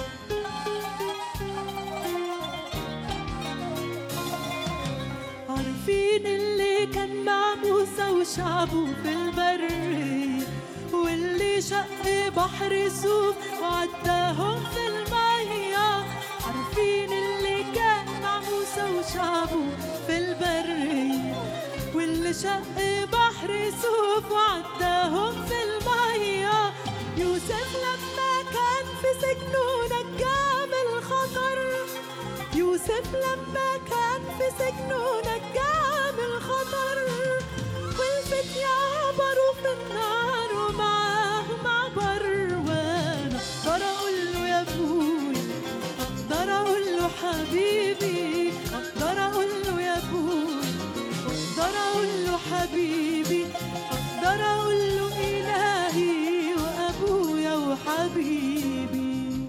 عارفين اللي كان مع موسى وشعبه في البرية واللي شق بحر سوف وعداهم في المية عارفين اللي كان مع موسى وشعبه في البرية واللي شق بحر سوف وعداهم في المية يوسف لما كان في سجنه نجاه من الخطر يوسف لما كان في سجنه نجاه من الخطر والفتية عبروا في النار ومعاهم عبر وانا اقدر اقول له يا ابوي اقدر اقول له حبيبي اقدر اقول له يا ابوي اقدر اقول له حبيبي اقدر اقول له الهي وابويا وحبيبي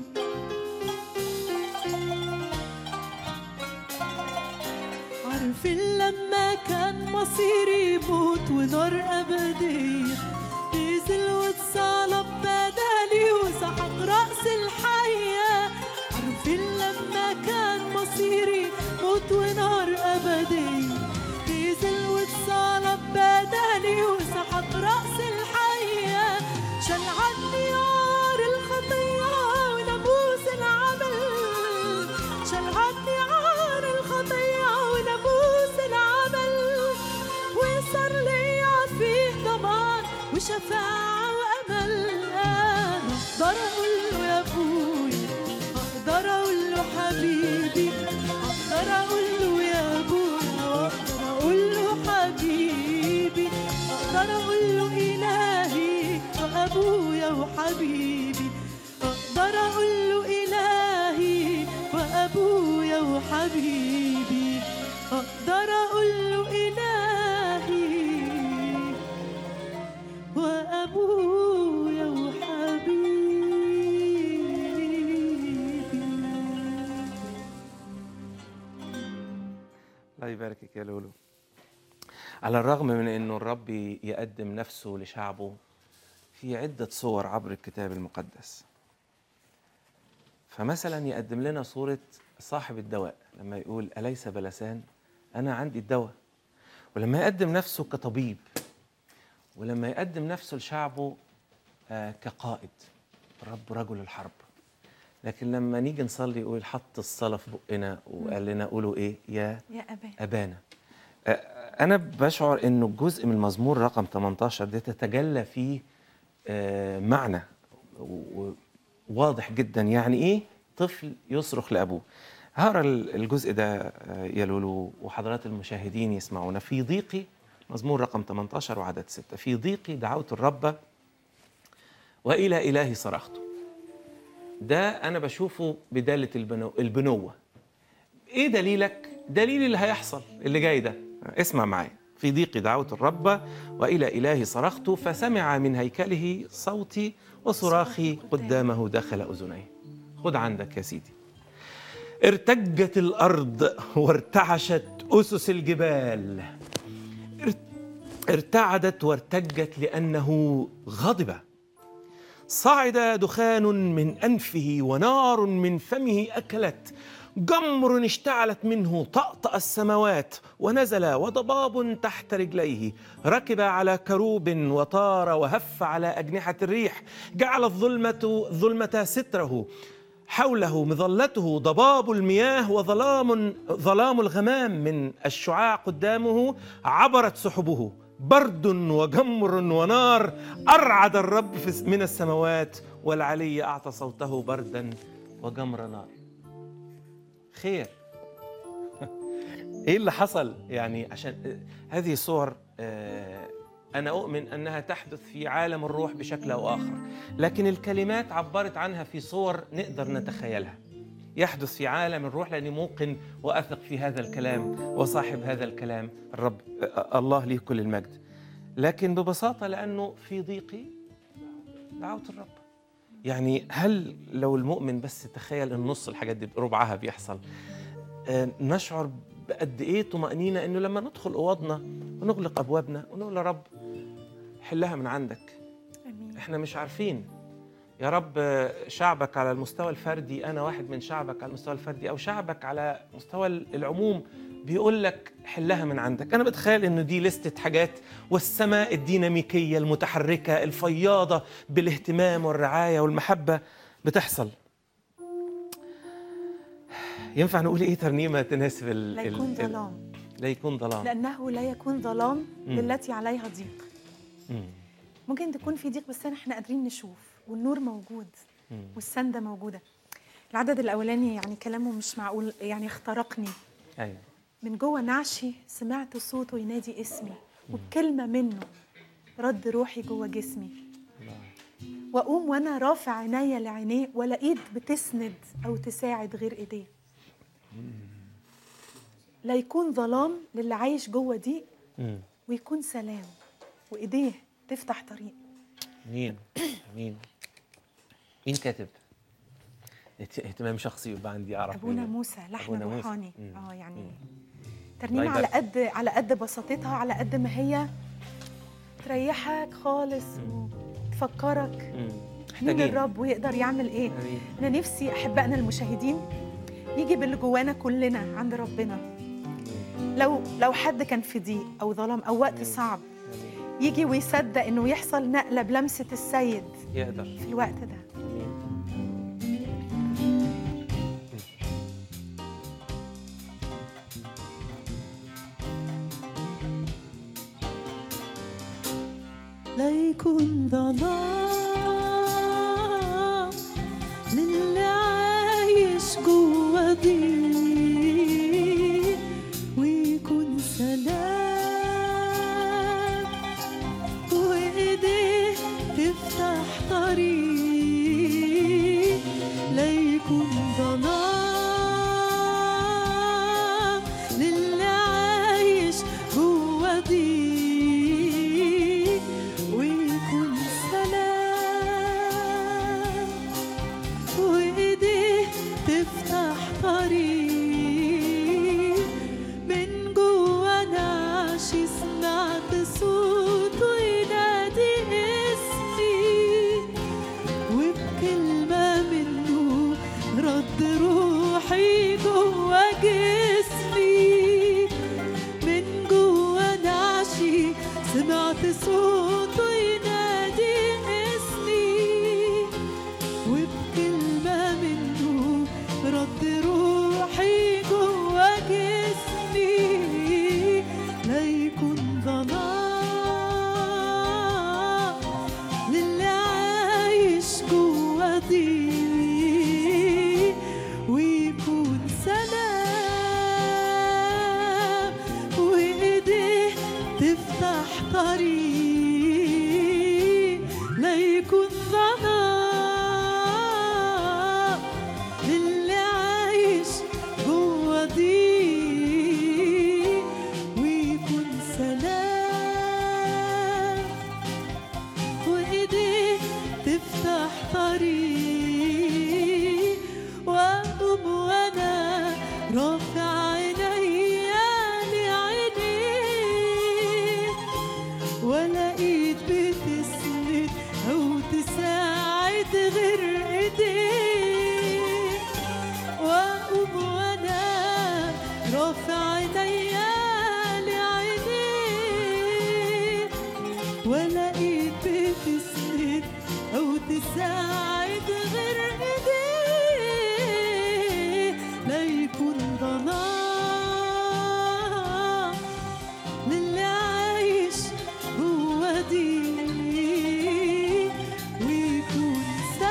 عارفين لما كان مصيري موت ونار أبدية نزل واتصلب بدالي وسحق رأس الحية عارفين لما كان مصيري موت ونار أبدية نزل واتصلب بدالي وسحق رأس الحية شال عني نار الخطية وناموس حبيبي أقدر أقول له إلهي وأبويا وحبيبي الله يباركك يا لولو على الرغم من انه الرب يقدم نفسه لشعبه في عدة صور عبر الكتاب المقدس فمثلا يقدم لنا صورة صاحب الدواء لما يقول أليس بلسان أنا عندي الدواء ولما يقدم نفسه كطبيب ولما يقدم نفسه لشعبه آه، كقائد الرب رجل الحرب لكن لما نيجي نصلي يقول حط الصلاة في بقنا وقال لنا قولوا إيه يا يا أبا أبانا أ- أنا بشعر إنه جزء من المزمور رقم 18 ده تتجلى فيه آه، معنى و- واضح جدا يعني إيه طفل يصرخ لأبوه هقرا ال- الجزء ده آه، يا لولو وحضرات المشاهدين يسمعونا في ضيقي مزمور رقم 18 وعدد 6 في ضيقي دعوت الرب وإلى إلهي صرخت ده أنا بشوفه بدالة البنو البنوة ايه دليلك؟ دليل اللي هيحصل اللي جاي ده اسمع معايا في ضيق دعوت الرب والى الهي صرخت فسمع من هيكله صوتي وصراخي قدامه دخل اذنيه خد عندك يا سيدي ارتجت الارض وارتعشت اسس الجبال ارت- ارتعدت وارتجت لانه غضب صعد دخان من انفه ونار من فمه اكلت جمر اشتعلت منه طأطأ السماوات ونزل وضباب تحت رجليه ركب على كروب وطار وهف على أجنحة الريح جعل الظلمة ظلمة ستره حوله مظلته ضباب المياه وظلام ظلام الغمام من الشعاع قدامه عبرت سحبه برد وجمر ونار أرعد الرب في- من السماوات والعلي أعطى صوته بردا وجمر نار خير ايه اللي حصل يعني عشان هذه صور آه، انا اؤمن انها تحدث في عالم الروح بشكل او اخر لكن الكلمات عبرت عنها في صور نقدر نتخيلها يحدث في عالم الروح لاني موقن واثق في هذا الكلام وصاحب هذا الكلام الرب آه، الله ليه كل المجد لكن ببساطه لانه في ضيقي دعوت الرب يعني هل لو المؤمن بس تخيل النص الحاجات دي ربعها بيحصل آه، نشعر بقد ايه طمأنينة انه لما ندخل اوضنا ونغلق ابوابنا ونقول يا رب حلها من عندك امين احنا مش عارفين يا رب آه، شعبك على المستوى الفردي انا واحد من شعبك على المستوى الفردي او شعبك على مستوى العموم بيقول لك حلها من عندك انا بتخيل انه دي لستة حاجات والسماء الديناميكية المتحركة الفياضة بالاهتمام والرعاية والمحبة بتحصل ينفع نقول ايه ترنيمة تناسب ال لا ال- يكون ال- ظلام لا يكون ظلام لأنه لا يكون ظلام مم. للتي عليها ضيق مم. ممكن تكون في ضيق بس احنا قادرين نشوف والنور موجود مم. والسندة موجودة العدد الأولاني يعني كلامه مش معقول يعني اخترقني ايوه من جوه نعشي سمعت صوته ينادي اسمي وبكلمة منه رد روحي جوه جسمي الله. واقوم وانا رافع عينيا لعينيه ولا ايد بتسند او تساعد غير ايديه لا يكون ظلام للي عايش جوه دي مم. ويكون سلام وايديه تفتح طريق مين مين مين كاتب اهت- اهتمام شخصي يبقى عندي اعرف ابونا مين. موسى لحن أبونا موسى. روحاني مم. اه يعني مم. ترنيمه الله على يبارك. قد على قد بساطتها على قد ما هي تريحك خالص وتفكرك مم. مين محتاجين الرب ويقدر يعمل ايه آمين. انا نفسي احبائنا المشاهدين نيجي باللي جوانا كلنا عند ربنا لو لو حد كان في ضيق او ظلام او وقت صعب آمين. يجي ويصدق انه يحصل نقله بلمسه السيد يقدر في الوقت ده آمين. لا يكون ظلام للي عايش جوا ضيق ويكون سلام وايديه تفتح طريق لا يكون ظلام ايديا لعينيك ولقيت بتسند او تساعد غير ايديه لا يكون ضناء للي عايش جوا دي ويكون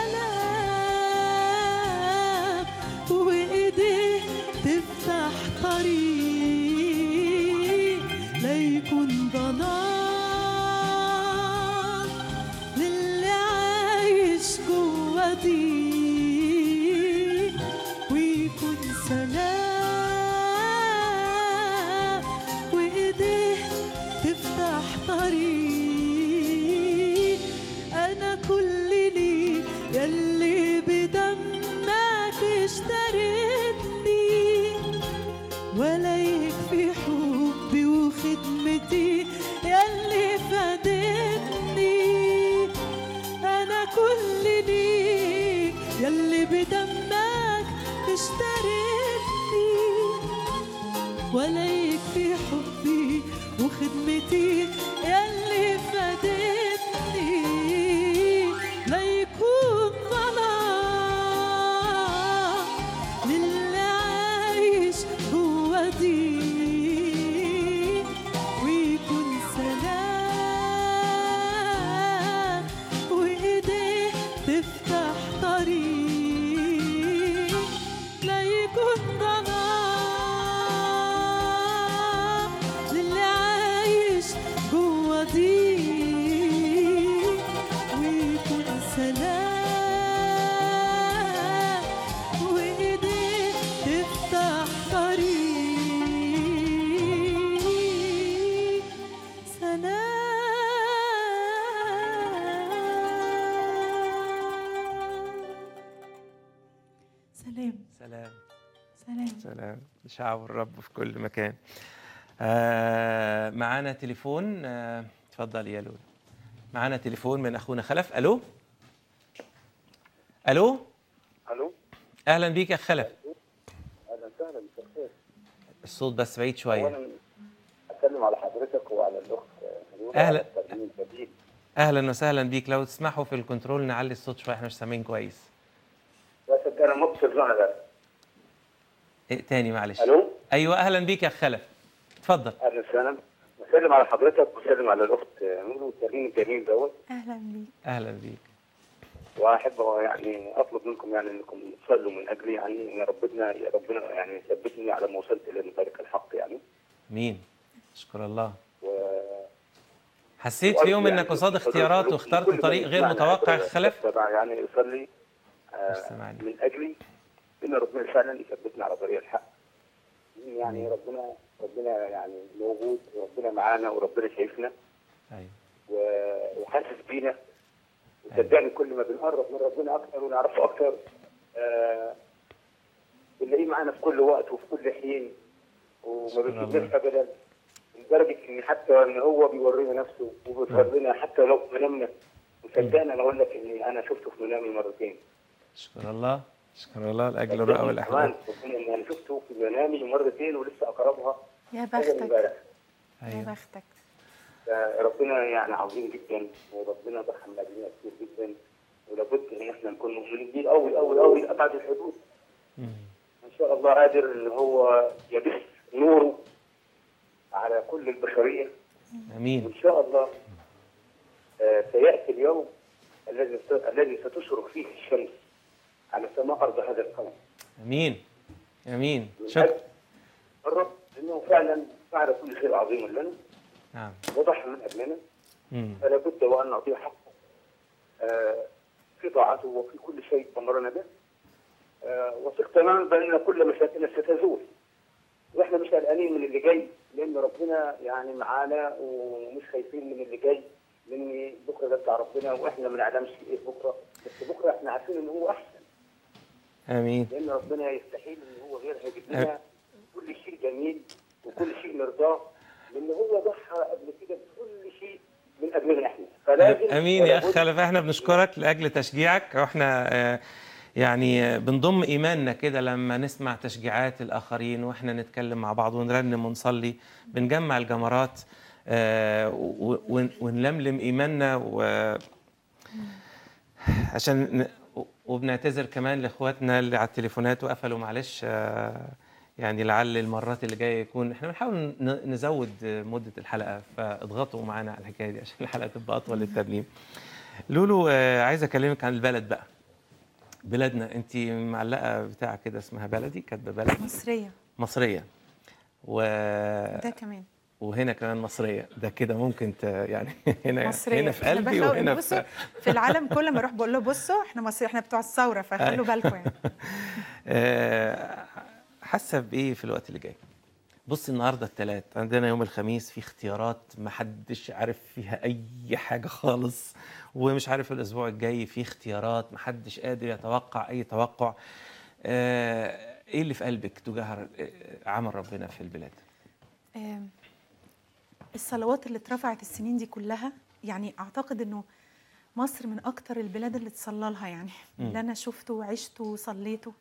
سلام وايديه تفتح طريق لا يكون ضناء للي عايش جوا دي ويكون سلام وايديه تفتح طريق انا كل لي يلي بدمك اشتريتني ولا يكفي حبي وخدمتي يلي فادتني انا كل ليك يلي بدمك اشتريتني ولا يكفي حبي وخدمتي يلي فادتني لا يكون ظلام للي عايش جوا دي ويكون سلام وايديه تفتح طريق لا يكون ضناء للي عايش جوا دي ويكون سلام وايديه تفتح طريق سلام سلام سلام سلام سلام شعب الرب في كل مكان آه معانا تليفون آه اتفضل يا لولو معانا تليفون من اخونا خلف الو الو الو اهلا بيك يا خلف اهلا وسهلا مساء الخير الصوت بس بعيد شويه اولا اسلم على حضرتك وعلى الاخت نورة أهلا. على الترجمة الجميل اهلا وسهلا بيك لو تسمحوا في الكنترول نعلي الصوت شويه احنا مش سامعين كويس بس انا مبسوط بقى إيه تاني معلش الو ايوه اهلا بيك يا خلف اتفضل اهلا وسهلا بسلم على حضرتك وسلم على الاخت نور والترجمة الجميل دوت اهلا بيك اهلا بيك واحب يعني اطلب منكم يعني انكم تصلوا من اجلي يعني ان ربنا يا ربنا يعني يثبتني على ما وصلت لمبارك الحق يعني مين اشكر الله و حسيت في يوم انك قصاد اختيارات واخترت طريق غير متوقع يا خلف طبعا يعني يصلي مش سامعني. من اجلي ان ربنا فعلا يثبتنا على طريق الحق يعني ربنا ربنا يعني موجود وربنا معانا وربنا شايفنا ايوه و- وحاسس بينا وصدقني كل ما بنقرب من ربنا اكتر ونعرفه اكتر آه بنلاقيه معانا في كل وقت وفي كل حين وما سبحان بنسيبناش الله. ابدا لدرجه ان حتى ان هو بيورينا نفسه وبيظهر لنا حتى لو في منامنا وصدقني انا اقول لك اني انا شفته في منامي مرتين اشكر الله اشكر الله لاجل الرؤى كمان والاحلام ربنا ان انا شفته في منامي مرتين ولسه اقربها يا اول بختك امبارح يا ايوه بختك ربنا يعني عظيم جدا وربنا ضحى من اجلنا كتير جدا ولابد ان احنا نكون مؤمنين بيه قوي قوي قوي لابعد الحدود مم. ان شاء الله قادر ان هو يبث نوره على كل البشريه امين وان شاء الله آه، سياتي اليوم الذي الذي ستشرق فيه الشمس على سماء ارض هذا الكون امين امين من شكرا أجل الرب انه فعلا فعل كل شيء عظيم لنا نعم وضحى من اجلنا مم. فلا بد وان نعطيه حقه آه، في طاعته وفي كل شيء امرنا به آه، وثق تماما بان كل مشاكلنا ستزول واحنا مش قلقانين من اللي جاي لان ربنا يعني معانا ومش خايفين من اللي جاي لان بكره ده بتاع ربنا واحنا ما نعلمش ايه بكره بس بكره احنا عارفين ان هو احسن امين لان ربنا يستحيل ان هو غير هيجيب لنا كل شيء جميل وكل شيء نرضاه لان هو ضحى قبل كده بكل شيء من اجلنا احنا فلازم امين يا اخ ولابد خلف احنا بنشكرك لاجل تشجيعك واحنا آه، يعني بنضم ايماننا كده لما نسمع تشجيعات الاخرين واحنا نتكلم مع بعض ونرنم ونصلي بنجمع الجمرات آه، و- ون- ونلملم ايماننا و عشان ن- وبنعتذر كمان لاخواتنا اللي على التليفونات وقفلوا معلش آه، يعني لعل المرات اللي جايه يكون احنا بنحاول ن- نزود مده الحلقه فاضغطوا معانا على الحكايه دي عشان الحلقه تبقى اطول للترنيم. لولو آه، عايز اكلمك عن البلد بقى. بلادنا انت معلقه بتاع كده اسمها بلدي كاتبه بلد مصريه مصريه و... ده كمان وهنا كمان مصريه ده كده ممكن ت... يعني هنا مصريه هنا في أنا قلبي بخاف- وهنا بصوا في في العالم كل ما اروح بقول له بصوا احنا مصري احنا بتوع الثوره فخلوا بالكم يعني آه، حاسه بايه في الوقت اللي جاي بص النهارده الثلاث عندنا يوم الخميس في اختيارات ما حدش عارف فيها اي حاجه خالص ومش عارف الاسبوع الجاي في اختيارات ما حدش قادر يتوقع اي توقع آه، ايه اللي في قلبك تجاه آه، عمل ربنا في البلاد آم، الصلوات اللي اترفعت السنين دي كلها يعني اعتقد انه مصر من اكتر البلاد اللي تصلى لها يعني مم. اللي انا شفته وعشته وصليته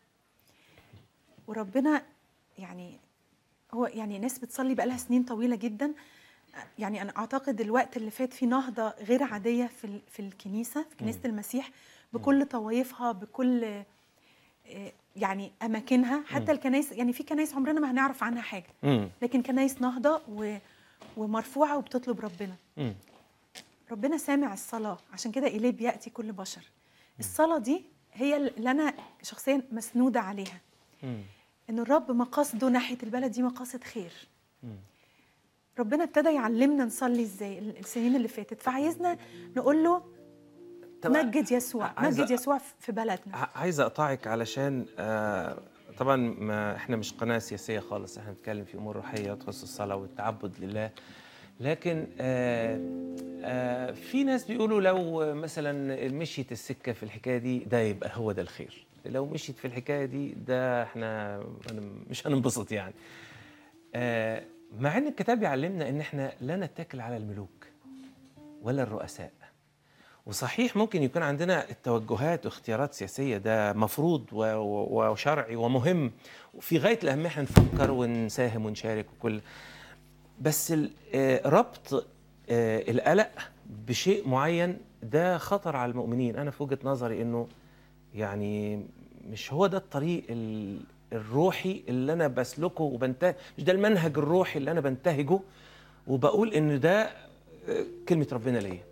وربنا يعني هو يعني ناس بتصلي بقالها سنين طويله جدا يعني انا اعتقد الوقت اللي فات فيه نهضه غير عاديه في ال- في الكنيسه في كنيسه المسيح بكل طوائفها بكل آه، يعني اماكنها حتى الكنائس يعني في كنائس عمرنا ما هنعرف عنها حاجه امم لكن كنايس نهضة و... ومرفوعة وبتطلب ربنا امم ربنا سامع الصلاة عشان كده إليه بيأتي كل بشر الصلاة دي هي اللي أنا شخصيا مسنودة عليها امم إن الرب مقاصده ناحية البلد دي مقاصد خير مم. ربنا ابتدى يعلمنا نصلي ازاي السنين اللي فاتت فعايزنا نقول له طب مجد يسوع عايزة- مجد يسوع في بلدنا ع- عايز اقطعك علشان آه طبعا ما احنا مش قناه سياسيه خالص احنا بنتكلم في امور روحيه تخص الصلاه والتعبد لله لكن آه آه في ناس بيقولوا لو مثلا مشيت السكه في الحكايه دي ده يبقى هو ده الخير لو مشيت في الحكايه دي ده احنا هن- مش هننبسط يعني آه مع ان الكتاب يعلمنا ان احنا لا نتكل على الملوك ولا الرؤساء وصحيح ممكن يكون عندنا التوجهات واختيارات سياسية ده مفروض و- و- وشرعي ومهم وفي غاية الأهمية احنا نفكر ونساهم ونشارك وكل بس ال- آه، ربط آه، القلق بشيء معين ده خطر على المؤمنين أنا في وجهة نظري إنه يعني مش هو ده الطريق ال- الروحي اللي أنا بسلكه وبنتهج مش ده المنهج الروحي اللي أنا بنتهجه وبقول إن ده آه، كلمة ربنا ليا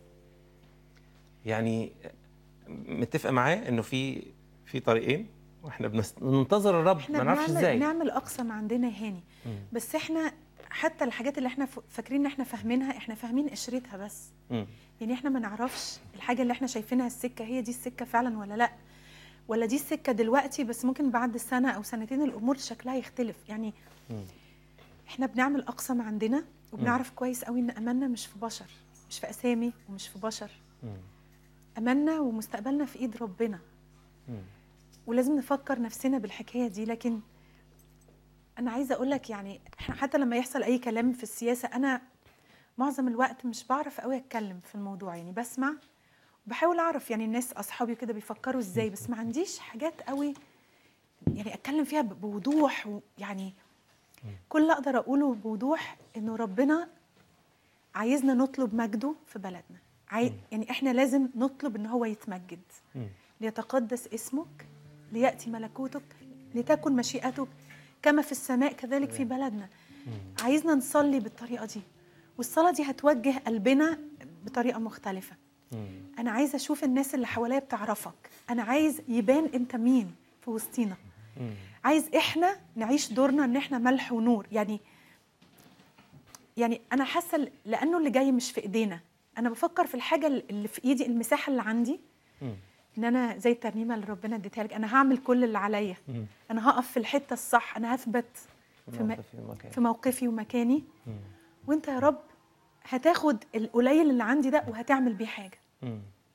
يعني متفقه معاه انه في في طريقين واحنا بنس- بننتظر الرب احنا ما نعرفش بنعمل ازاي نعمل اقصى ما عندنا يا هاني مم. بس احنا حتى الحاجات اللي احنا ف- فاكرين ان احنا فاهمينها احنا فاهمين قشرتها بس مم. يعني احنا ما نعرفش الحاجه اللي احنا شايفينها السكه هي دي السكه فعلا ولا لا ولا دي السكه دلوقتي بس ممكن بعد سنه او سنتين الامور شكلها يختلف يعني مم. احنا بنعمل اقصى ما عندنا وبنعرف كويس قوي ان املنا مش في بشر مش في اسامي ومش في بشر مم. املنا ومستقبلنا في ايد ربنا مم. ولازم نفكر نفسنا بالحكايه دي لكن انا عايزه اقول لك يعني احنا حتى لما يحصل اي كلام في السياسه انا معظم الوقت مش بعرف قوي اتكلم في الموضوع يعني بسمع وبحاول اعرف يعني الناس اصحابي كده بيفكروا ازاي بس ما عنديش حاجات قوي يعني اتكلم فيها ب- بوضوح ويعني كل اللي اقدر اقوله بوضوح انه ربنا عايزنا نطلب مجده في بلدنا عاي... يعني احنا لازم نطلب ان هو يتمجد مم. ليتقدس اسمك لياتي ملكوتك لتكن مشيئتك كما في السماء كذلك في بلدنا عايزنا نصلي بالطريقه دي والصلاه دي هتوجه قلبنا بطريقه مختلفه مم. انا عايزه اشوف الناس اللي حواليا بتعرفك انا عايز يبان انت مين في وسطينا مم. عايز احنا نعيش دورنا ان احنا ملح ونور يعني يعني انا حاسه لانه اللي جاي مش في ايدينا انا بفكر في الحاجه اللي في ايدي المساحه اللي عندي مم. ان انا زي الترنيمه اللي ربنا اديتها لك انا هعمل كل اللي عليا مم. انا هقف في الحته الصح انا هثبت في, م... في المكان. في موقفي ومكاني مم. وانت يا رب هتاخد القليل اللي عندي ده وهتعمل بيه حاجه مم.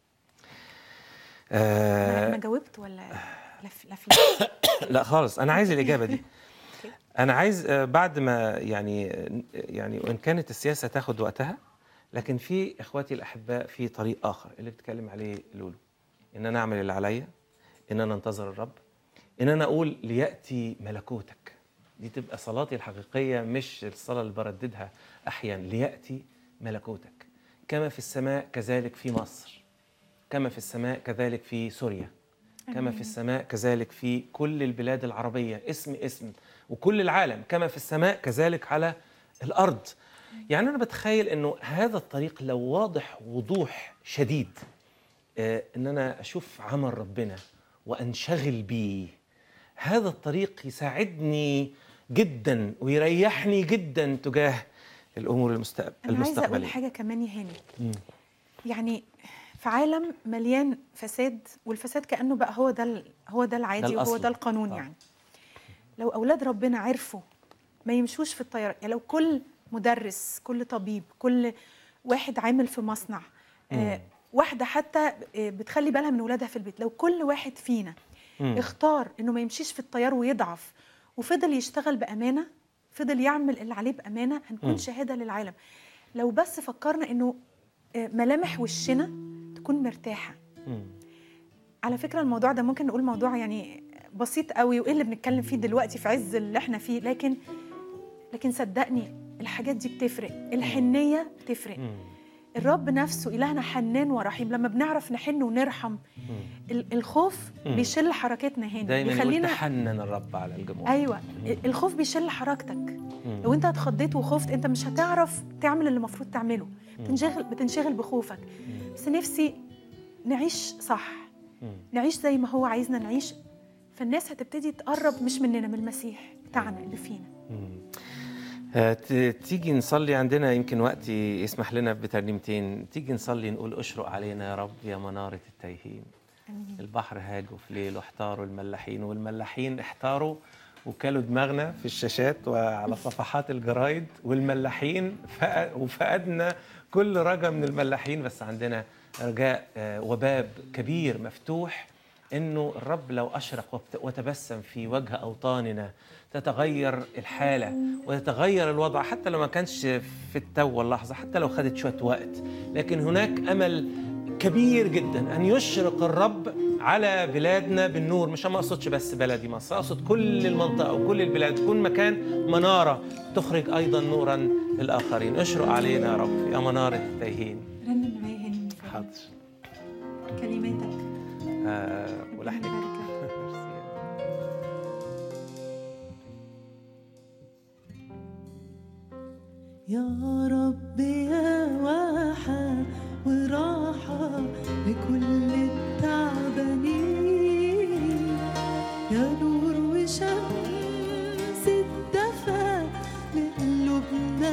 انا أنا آه جاوبت ولا لف لف لا خالص انا عايز الاجابه دي أوكي. انا عايز آه، بعد ما يعني يعني وان كانت السياسه تاخد وقتها لكن في اخواتي الاحباء في طريق اخر اللي بتتكلم عليه لولو ان انا اعمل اللي عليا ان انا انتظر الرب ان انا اقول لياتي ملكوتك دي تبقى صلاتي الحقيقيه مش الصلاه اللي برددها احيانا لياتي ملكوتك كما في السماء كذلك في مصر كما في السماء كذلك في سوريا كما في السماء كذلك في كل البلاد العربيه اسم اسم وكل العالم كما في السماء كذلك على الارض يعني انا بتخيل انه هذا الطريق لو واضح وضوح شديد آه، ان انا اشوف عمل ربنا وانشغل بيه هذا الطريق يساعدني جدا ويريحني جدا تجاه الامور المستقبل انا عايزه اقول المستقبليه حاجه كمان يا هاني يعني في عالم مليان فساد والفساد كانه بقى هو ده ال- هو ده العادي وهو الأصل. ده القانون آه. يعني لو اولاد ربنا عرفوا ما يمشوش في الطياره يعني لو كل مدرس كل طبيب كل واحد عامل في مصنع آه واحده حتى آه، بتخلي بالها من اولادها في البيت لو كل واحد فينا مم. اختار انه ما يمشيش في الطيار ويضعف وفضل يشتغل بامانه فضل يعمل اللي عليه بامانه هنكون مم. شهاده للعالم لو بس فكرنا انه آه، ملامح وشنا تكون مرتاحه مم. على فكره الموضوع ده ممكن نقول موضوع يعني بسيط قوي وايه اللي بنتكلم فيه دلوقتي في عز اللي احنا فيه لكن لكن صدقني الحاجات دي بتفرق الحنيه بتفرق مم. الرب نفسه إلهنا حنان ورحيم لما بنعرف نحن ونرحم ال- الخوف مم. بيشل حركتنا هنا دايما يقول بيخلينا تحنن الرب على الجمهور ايوه الخوف بيشل حركتك لو انت اتخضيت وخفت انت مش هتعرف تعمل اللي المفروض تعمله بتنشغل بتنشغل بخوفك بس نفسي نعيش صح مم. نعيش زي ما هو عايزنا نعيش فالناس هتبتدي تقرب مش مننا من المسيح بتاعنا اللي فينا آه، ت- تيجي نصلي عندنا يمكن وقت يسمح لنا بترنيمتين تيجي نصلي نقول اشرق علينا يا رب يا منارة التايهين امين البحر هاجوا في ليل واحتاروا الملاحين والملاحين احتاروا وكلوا دماغنا في الشاشات وعلى صفحات الجرايد والملاحين فق- وفقدنا كل رجا من الملاحين بس عندنا رجاء آه، وباب كبير مفتوح انه الرب لو اشرق وبت- وتبسم في وجه اوطاننا تتغير الحاله ويتغير الوضع حتى لو ما كانش في التو واللحظه حتى لو خدت شويه وقت لكن هناك امل كبير جدا ان يشرق الرب على بلادنا بالنور مش ما اقصدش بس بلدي مصر اقصد كل المنطقه وكل البلاد تكون مكان مناره تخرج ايضا نورا للاخرين اشرق علينا يا رب يا مناره التايهين رنم معايا هاني من فضلك. حاضر كلماتك آه ولحنك بركة. يا رب يا واحة وراحة لكل التعبانين يا نور وشمس الدفا لقلوبنا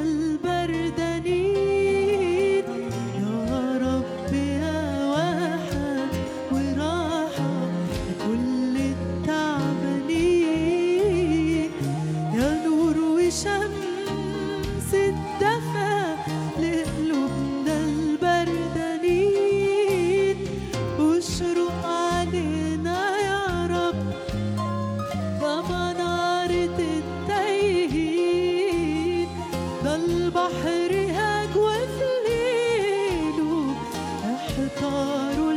البردانين يا رب يا واحة وراحة لكل التعبانين يا نور وشمس الدفا لقلوبنا البردانين واشرق علينا يا رب يا منارة التايهين ده البحر هاج وفي ليله احتاروا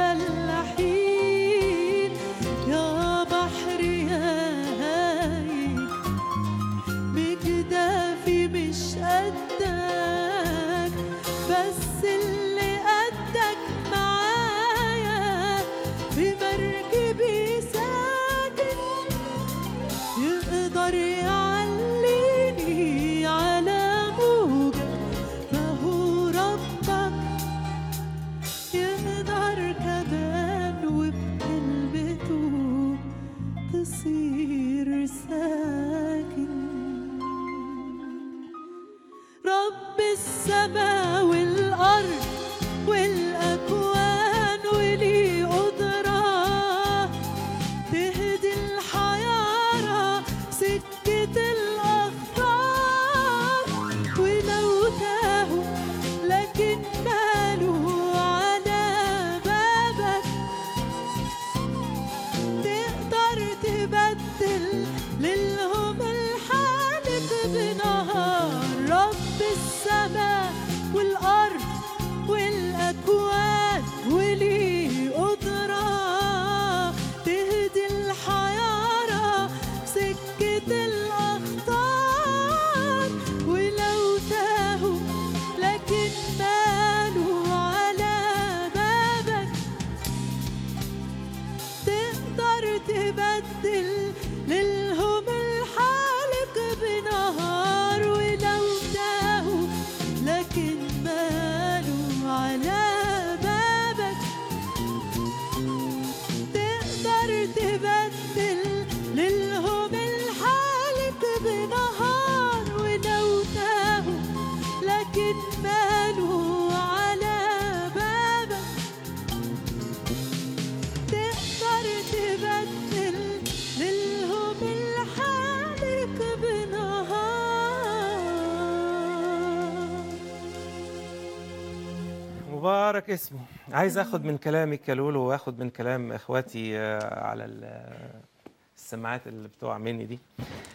الملاحين يا بحر هايج بجدافي مش قدك بس اللي قدك معايا في مركبي ساكن يقدر يعليني على موجة ما هو ربك يقدر كمان وبكلمته تصير ساكن رب السماء والأرض والأكوان ولي قدرة تهدي الحيارى سكة الأخطار ولو تاهوا لكن ماله على بابك تقدر تبدل للهم الحالك بنهار رب السماء والأرض والأكوان ولي قدرة مبارك اسمه عايز اخد من كلامك يا لولو واخد من كلام اخواتي آه، على ال- السماعات اللي بتوع مني دي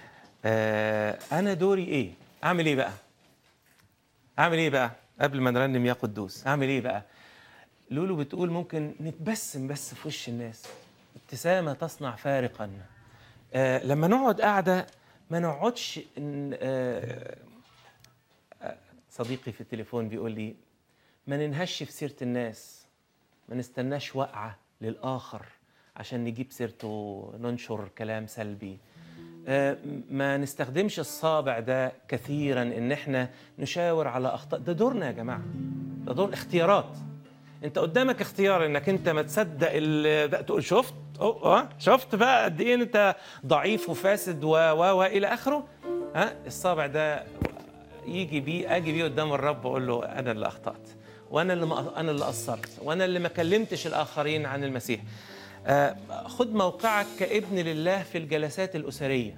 آه، انا دوري ايه اعمل ايه بقى اعمل ايه بقى قبل ما نرنم يا قدوس اعمل ايه بقى لولو بتقول ممكن نتبسم بس في وش الناس ابتسامه تصنع فارقا آه، لما نقعد قاعده ما نقعدش ن- آه، آه، صديقي في التليفون بيقول لي ما ننهش في سيرة الناس ما نستناش وقعة للآخر عشان نجيب سيرته ننشر كلام سلبي آه، ما نستخدمش الصابع ده كثيرا ان احنا نشاور على اخطاء ده دورنا يا جماعه ده دور اختيارات انت قدامك اختيار انك انت ما تصدق ال- ده تقول شفت أو اه شفت بقى قد ايه انت ضعيف وفاسد و و و الى اخره ها الصابع ده يجي بيه اجي بيه قدام الرب واقول له انا اللي اخطات وانا اللي ما انا اللي قصرت وانا اللي ما كلمتش الاخرين عن المسيح آه، خد موقعك كابن لله في الجلسات الاسريه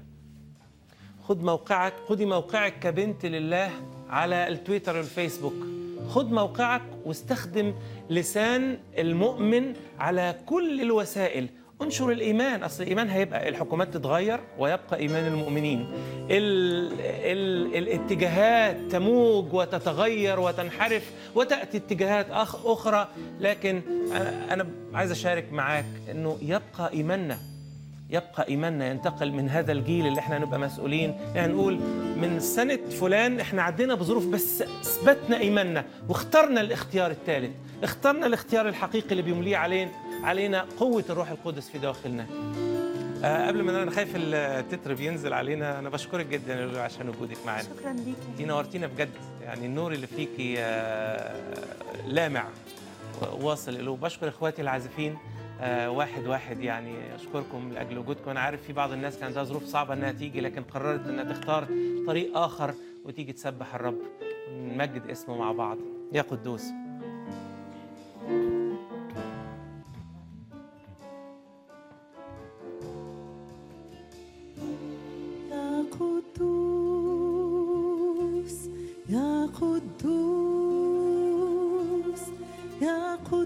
خد موقعك خدي موقعك كبنت لله على التويتر والفيسبوك خد موقعك واستخدم لسان المؤمن على كل الوسائل انشر الايمان اصل الايمان هيبقى الحكومات تتغير ويبقى ايمان المؤمنين ال ال الاتجاهات تموج وتتغير وتنحرف وتاتي اتجاهات أخ اخرى لكن انا انا عايز اشارك معاك انه يبقى ايماننا يبقى ايماننا ينتقل من هذا الجيل اللي احنا نبقى مسؤولين يعني نقول من سنه فلان احنا عدينا بظروف بس اثبتنا ايماننا واخترنا الاختيار الثالث اخترنا الاختيار الحقيقي اللي بيمليه علينا علينا قوه الروح القدس في داخلنا آه قبل ما انا خايف التتر بينزل علينا انا بشكرك جدا يا لولو عشان وجودك معانا شكرا ليكي دي نورتينا بجد يعني النور اللي فيكي آه، لامع واصل له بشكر اخواتي العازفين آه، واحد واحد يعني اشكركم لاجل وجودكم انا عارف في بعض الناس كان عندها ظروف صعبه انها تيجي لكن قررت انها تختار طريق اخر وتيجي تسبح الرب ونمجد اسمه مع بعض يا قدوس يا قدوس يا قدوس يا قدوس